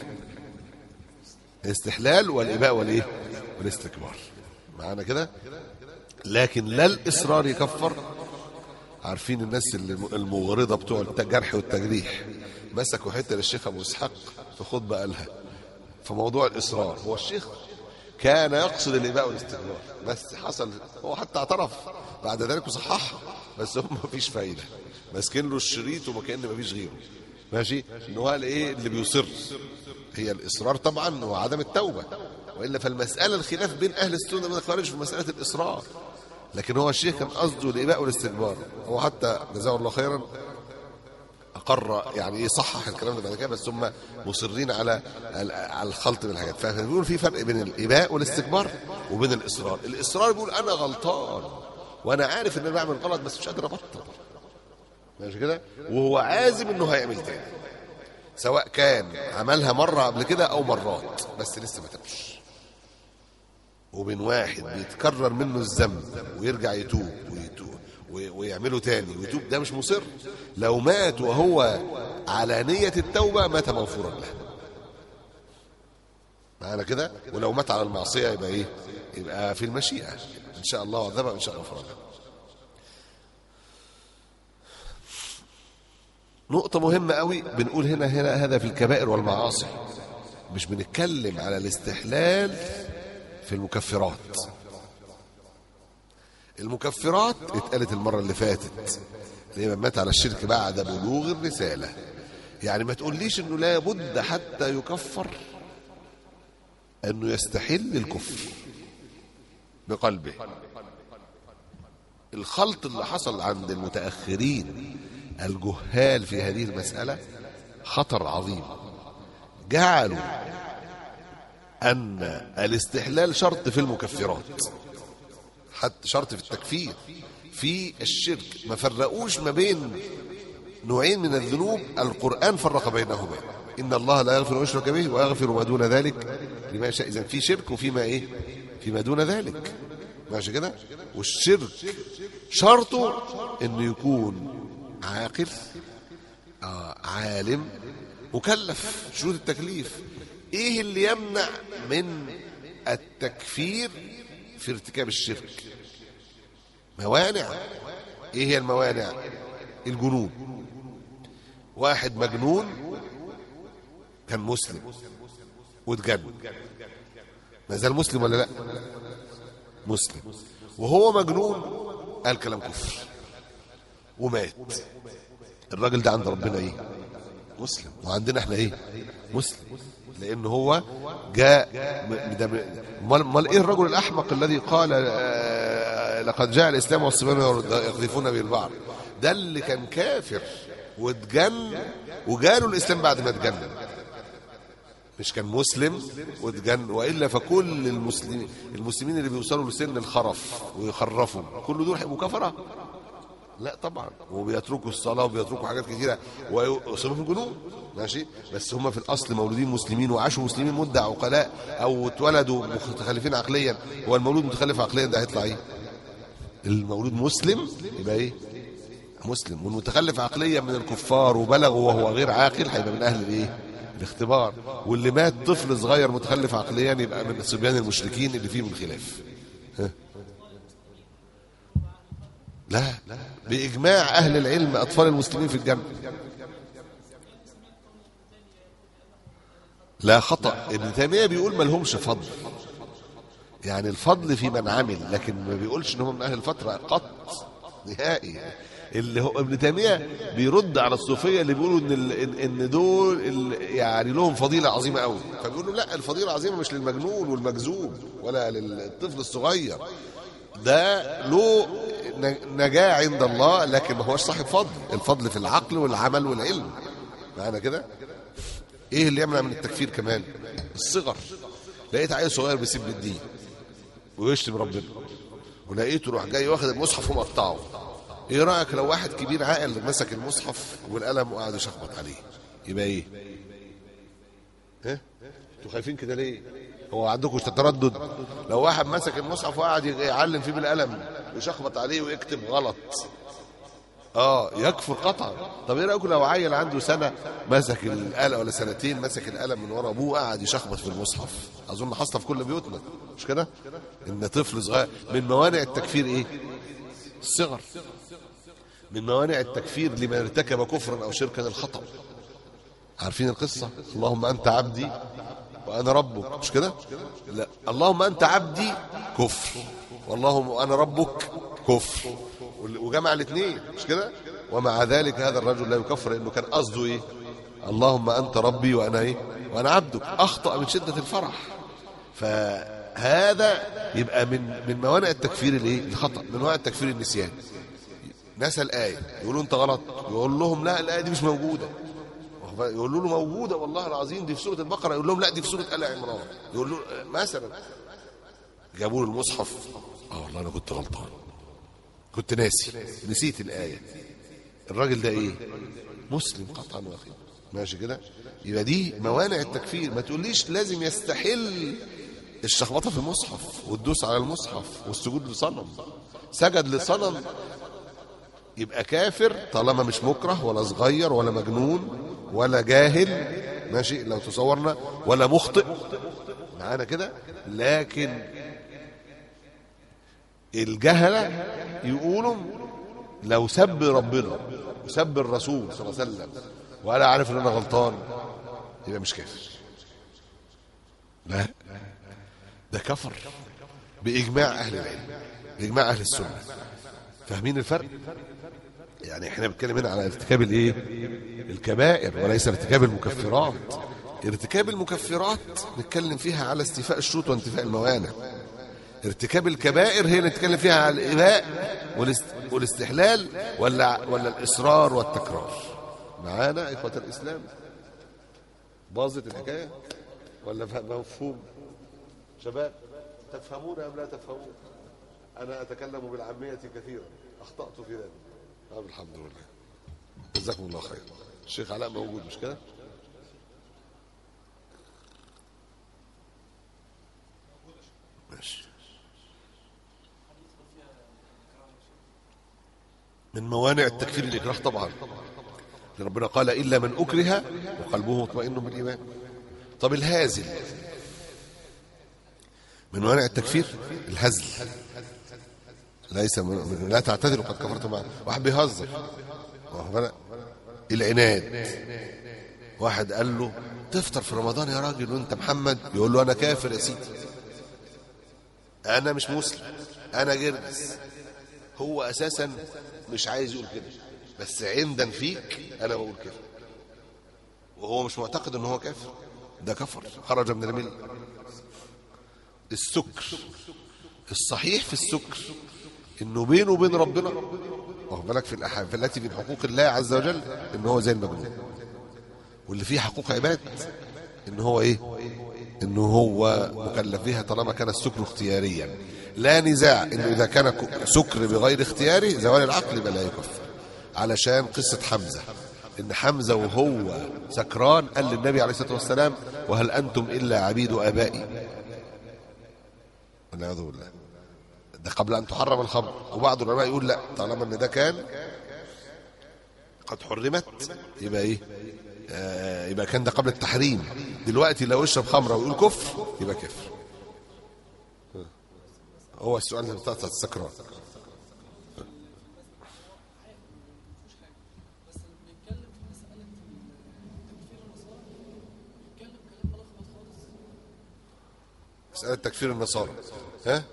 الاستحلال والاباء والايه والاستكبار معانا كده لكن لا الاصرار يكفر عارفين الناس اللي المغرضه بتوع الجرح والتجريح مسكوا حته للشيخ ابو اسحاق في خطبه قالها في موضوع الاصرار هو الشيخ كان يقصد الاباء والاستكبار بس حصل هو حتى اعترف بعد ذلك وصححها بس هم مفيش فايده ماسكين له الشريط وما كان مفيش غيره ماشي ان هو ايه اللي بيصر هي الاصرار طبعا وعدم التوبه والا فالمساله الخلاف بين اهل السنه من الخارج في مساله الاصرار لكن هو الشيخ كان قصده الاباء والاستكبار هو حتى جزاه الله خيرا اقر يعني ايه صحح الكلام ده بعد كده بس هم مصرين على على الخلط بالحاجات فبيقول في فرق بين الاباء والاستكبار وبين الاصرار الاصرار بيقول انا غلطان وانا عارف ان انا بعمل غلط بس مش قادر ابطل ماشي كده وهو عازم انه هيعمل تاني سواء كان عملها مره قبل كده او مرات بس لسه ما تابش وبين واحد بيتكرر منه الذنب ويرجع يتوب ويتوب ويعمله تاني ويتوب ده مش مصر لو مات وهو على نية التوبة مات مغفورا له معانا كده ولو مات على المعصية يبقى ايه يبقى في المشيئة ان شاء الله عذبه ان شاء الله غفر له نقطة مهمة قوي بنقول هنا هنا هذا في الكبائر والمعاصي مش بنتكلم على الاستحلال في المكفرات المكفرات اتقالت المرة اللي فاتت اللي من مات على الشرك بعد بلوغ الرسالة يعني ما تقوليش انه لا بد حتى يكفر انه يستحل الكفر بقلبه الخلط اللي حصل عند المتأخرين الجهال في هذه المسألة خطر عظيم جعلوا أن الاستحلال شرط في المكفرات حتى شرط في التكفير في الشرك ما فرقوش ما بين نوعين من الذنوب القرآن فرق بينهما إن الله لا يغفر ويشرك به ويغفر ما دون ذلك لما يشاء إذا في شرك وفيما إيه فيما دون ذلك ماشي كده والشرك شرطه إنه يكون عاقل آه عالم مكلف شروط التكليف ايه اللي يمنع من التكفير في ارتكاب الشرك موانع ايه هي الموانع الجنون واحد مجنون كان مسلم واتجنن ما زال مسلم ولا لا مسلم وهو مجنون قال كلام كفر ومات الراجل ده عند ربنا ايه مسلم وعندنا احنا ايه مسلم لان هو جاء امال ايه الرجل الاحمق الذي قال آه لقد جاء الاسلام والصبيان يقذفون به البعض ده اللي كان كافر واتجن وجاله الاسلام بعد ما اتجنن مش كان مسلم واتجن والا فكل المسلمين المسلمين اللي بيوصلوا لسن الخرف ويخرفوا كل دول هيبقوا كفره لا طبعا وبيتركوا الصلاة وبيتركوا حاجات كثيرة ويصيبوا في الجنون ماشي بس هم في الأصل مولودين مسلمين وعاشوا مسلمين مدة عقلاء أو اتولدوا متخلفين عقليا هو المولود متخلف عقليا ده هيطلع إيه؟ المولود مسلم يبقى إيه؟ مسلم والمتخلف عقليا من الكفار وبلغ وهو غير عاقل هيبقى من أهل الإيه؟ الاختبار واللي مات طفل صغير متخلف عقليا يبقى من صبيان المشركين اللي فيهم الخلاف ها لا بإجماع أهل العلم أطفال المسلمين في الجنة لا خطأ ابن تيمية بيقول ما لهمش فضل يعني الفضل في من عمل لكن ما بيقولش ان هم من اهل الفتره قط نهائي اللي هو ابن تيميه بيرد على الصوفيه اللي بيقولوا ان ال- ان دول ال- يعني لهم فضيله عظيمه قوي فبيقولوا لا الفضيله العظيمه مش للمجنون والمجذوب ولا للطفل الصغير ده له ن- نجاة عند الله لكن ما هوش صاحب فضل الفضل في العقل والعمل والعلم معانا كده ايه اللي يمنع من التكفير كمان الصغر لقيت عيل صغير بيسيب الدين ويشتم ربنا ولقيته روح جاي واخد المصحف ومقطعه ايه رايك لو واحد كبير عاقل مسك المصحف والقلم وقعد يشخبط عليه يبقى ايه ها انتوا خايفين كده ليه هو عندكم تردد لو واحد مسك المصحف وقعد يعلم فيه بالقلم ويشخبط عليه ويكتب غلط اه يكفر قطعا طب ايه رايكم لو عيل عنده سنه مسك الاله ولا سنتين مسك القلم من ورا ابوه قعد يشخبط في المصحف اظن حاصله في كل بيوتنا مش كده ان طفل صغير من موانع التكفير ايه الصغر من موانع التكفير لمن ارتكب كفرا او شركا الخطا عارفين القصه اللهم انت عبدي وانا ربك مش كده لا اللهم انت عبدي كفر واللهم انا ربك كفر وجمع الاثنين مش كده ومع ذلك هذا الرجل لا يكفر لانه كان قصده ايه اللهم انت ربي وانا ايه وانا عبدك اخطا من شده الفرح فهذا يبقى من من موانع التكفير الايه الخطا من موانع التكفير النسيان نسى الايه يقولوا انت غلط يقول لهم لا الايه دي مش موجوده يقولوا له موجوده والله العظيم دي في سوره البقره يقول لهم لا دي في سوره ال عمران يقول له مثلا جابوا له المصحف اه والله انا كنت غلطان كنت ناسي نسيت الايه الراجل ده ايه مسلم قطعا واخيرا ماشي كده يبقى دي موانع التكفير ما تقوليش لازم يستحل الشخبطه في المصحف والدوس على المصحف والسجود لصنم سجد لصنم يبقى كافر طالما مش مكره ولا صغير ولا مجنون ولا جاهل ماشي لو تصورنا ولا مخطئ معانا كده لكن الجهله يقولوا لو سب ربنا وسب الرسول صلى الله عليه وسلم وانا عارف ان انا غلطان يبقى مش كافر لا ده كفر باجماع اهل العلم باجماع اهل السنه فاهمين الفرق يعني احنا بنتكلم هنا على ارتكاب الايه الكبائر وليس ارتكاب المكفرات ارتكاب المكفرات نتكلم فيها على استيفاء الشروط وانتفاء الموانع ارتكاب الكبائر هي اللي نتكلم فيها على الاباء والاستحلال ولا ولا الاصرار والتكرار معانا اخوه الاسلام باظت الحكايه ولا مفهوم شباب تفهمون ام لا تفهمون انا اتكلم بالعاميه كثيرا اخطات في ذلك طب الحمد لله جزاكم الله خير الشيخ علاء موجود مش كده ماشي من موانع التكفير الإكراه طبعا ربنا قال إلا من أكره وقلبه مطمئن بالإيمان طب الهازل من موانع التكفير الهزل ليس من لا تعتذروا قد كفرتم معه واحد بيهزر العناد واحد قال له تفطر في رمضان يا راجل وانت محمد يقول له انا كافر يا سيدي انا مش مسلم انا جرجس هو اساسا مش عايز يقول كده بس عندا فيك انا بقول كده وهو مش معتقد ان هو كافر ده كفر خرج من المله السكر الصحيح في السكر انه بينه وبين ربنا واخد بالك في الأح... في التي من حقوق الله عز وجل ان هو زي المجنون واللي فيه حقوق عباد ان هو ايه ان هو مكلف بها طالما كان السكر اختياريا لا نزاع انه اذا كان سكر بغير اختياري زوال العقل يبقى لا يكفر علشان قصه حمزه ان حمزه وهو سكران قال للنبي عليه الصلاه والسلام وهل انتم الا عبيد ابائي والعياذ بالله ده قبل ان تحرم الخمر وبعض العلماء يقول لا طالما ان ده كان قد حرمت يبقى ايه آه يبقى كان ده قبل التحريم دلوقتي لو يشرب خمره ويقول كفر يبقى كفر هو السؤال بتاع السكران مسألة تكفير النصارى ها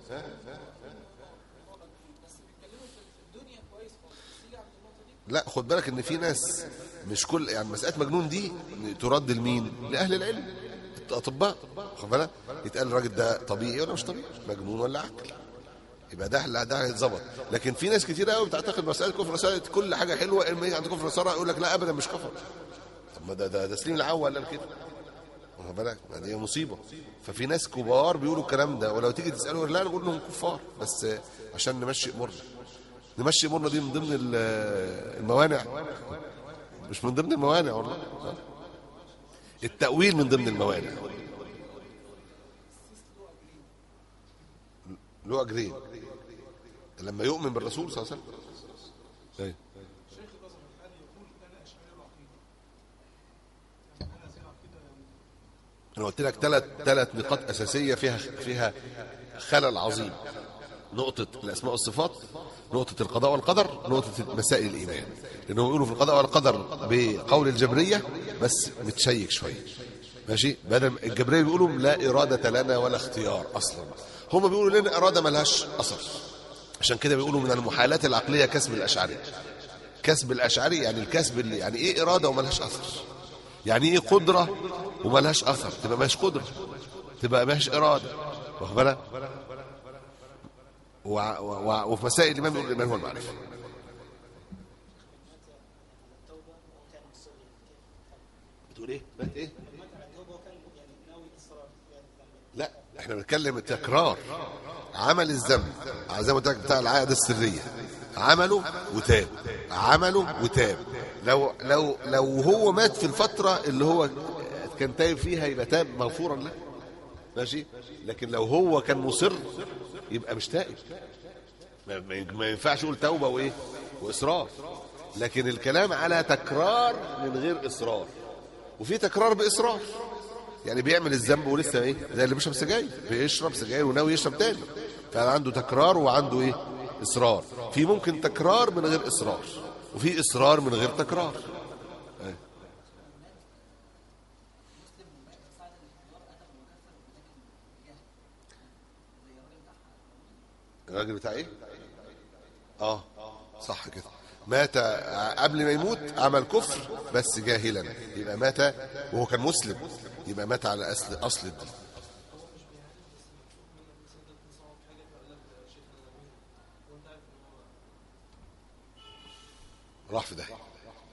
لا خد بالك ان في ناس مش كل يعني مسألة مجنون دي ترد لمين لأهل العلم الأطباء خد بالك يتقال الراجل ده طبيعي ولا مش طبيعي مجنون ولا عقل يبقى ده لا ده هيتظبط لكن في ناس كتير قوي بتعتقد مسألة كفر مسألة كل حاجة حلوة اما هي عند كفر النصارى يقول لك لا ابدا مش كفر طب ما ده ده ده سليم العوا قال كده واخد بالك دي مصيبه ففي ناس كبار بيقولوا الكلام ده ولو تيجي تساله لا نقول لهم كفار بس عشان نمشي امورنا نمشي امورنا دي من ضمن الموانع مش من ضمن الموانع والله التأويل من ضمن الموانع له أجرين لما يؤمن بالرسول صلى الله عليه وسلم انا قلت لك ثلاث ثلاث نقاط اساسيه فيها فيها خلل عظيم نقطه الاسماء والصفات نقطه القضاء والقدر نقطه مسائل الايمان لانهم يقولوا في القضاء والقدر بقول الجبريه بس متشيك شويه ماشي بدل الجبريه بيقولوا لا اراده لنا ولا اختيار اصلا هم بيقولوا لنا اراده ملهاش اثر عشان كده بيقولوا من المحالات العقليه كسب الاشعري كسب الاشعري يعني الكسب اللي يعني ايه اراده وملهاش اثر يعني ايه قدره وملهاش اثر تبقى ماهيش قدره تبقى ماهيش اراده واخد بالك وع- وع- وفي مسائل الإيمان بيقول الإيمان هو المعرفة بتقول إيه؟ مات إيه؟ لا احنا بنتكلم التكرار عمل الذنب زي ما قلت لك بتاع العقد السريه عمله وتاب عمله وتاب لو لو لو هو مات في الفتره اللي هو كان تايب فيها يبقى تاب مغفورا له ماشي لكن لو هو كان مصر يبقى مش تائب ما- ما ما ينفعش يقول توبه وايه واصرار لكن الكلام على تكرار من غير اصرار وفي تكرار باصرار يعني بيعمل الذنب ولسه ايه زي اللي بيشرب سجاير بيشرب سجاير وناوي يشرب تاني فعنده تكرار وعنده ايه اصرار في ممكن تكرار من غير اصرار وفي اصرار من غير تكرار أيه. الراجل بتاع ايه اه صح كده مات قبل ما يموت عمل كفر بس جاهلا يبقى مات وهو كان مسلم يبقى مات على اصل اصل الدين راح في داهيه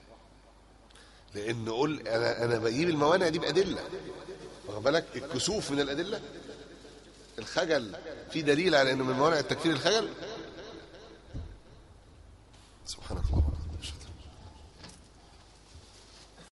لان قول انا انا بجيب الموانع دي بادله واخد بالك الكسوف من الادله الخجل في دليل على انه من موانع التكفير الخجل سبحان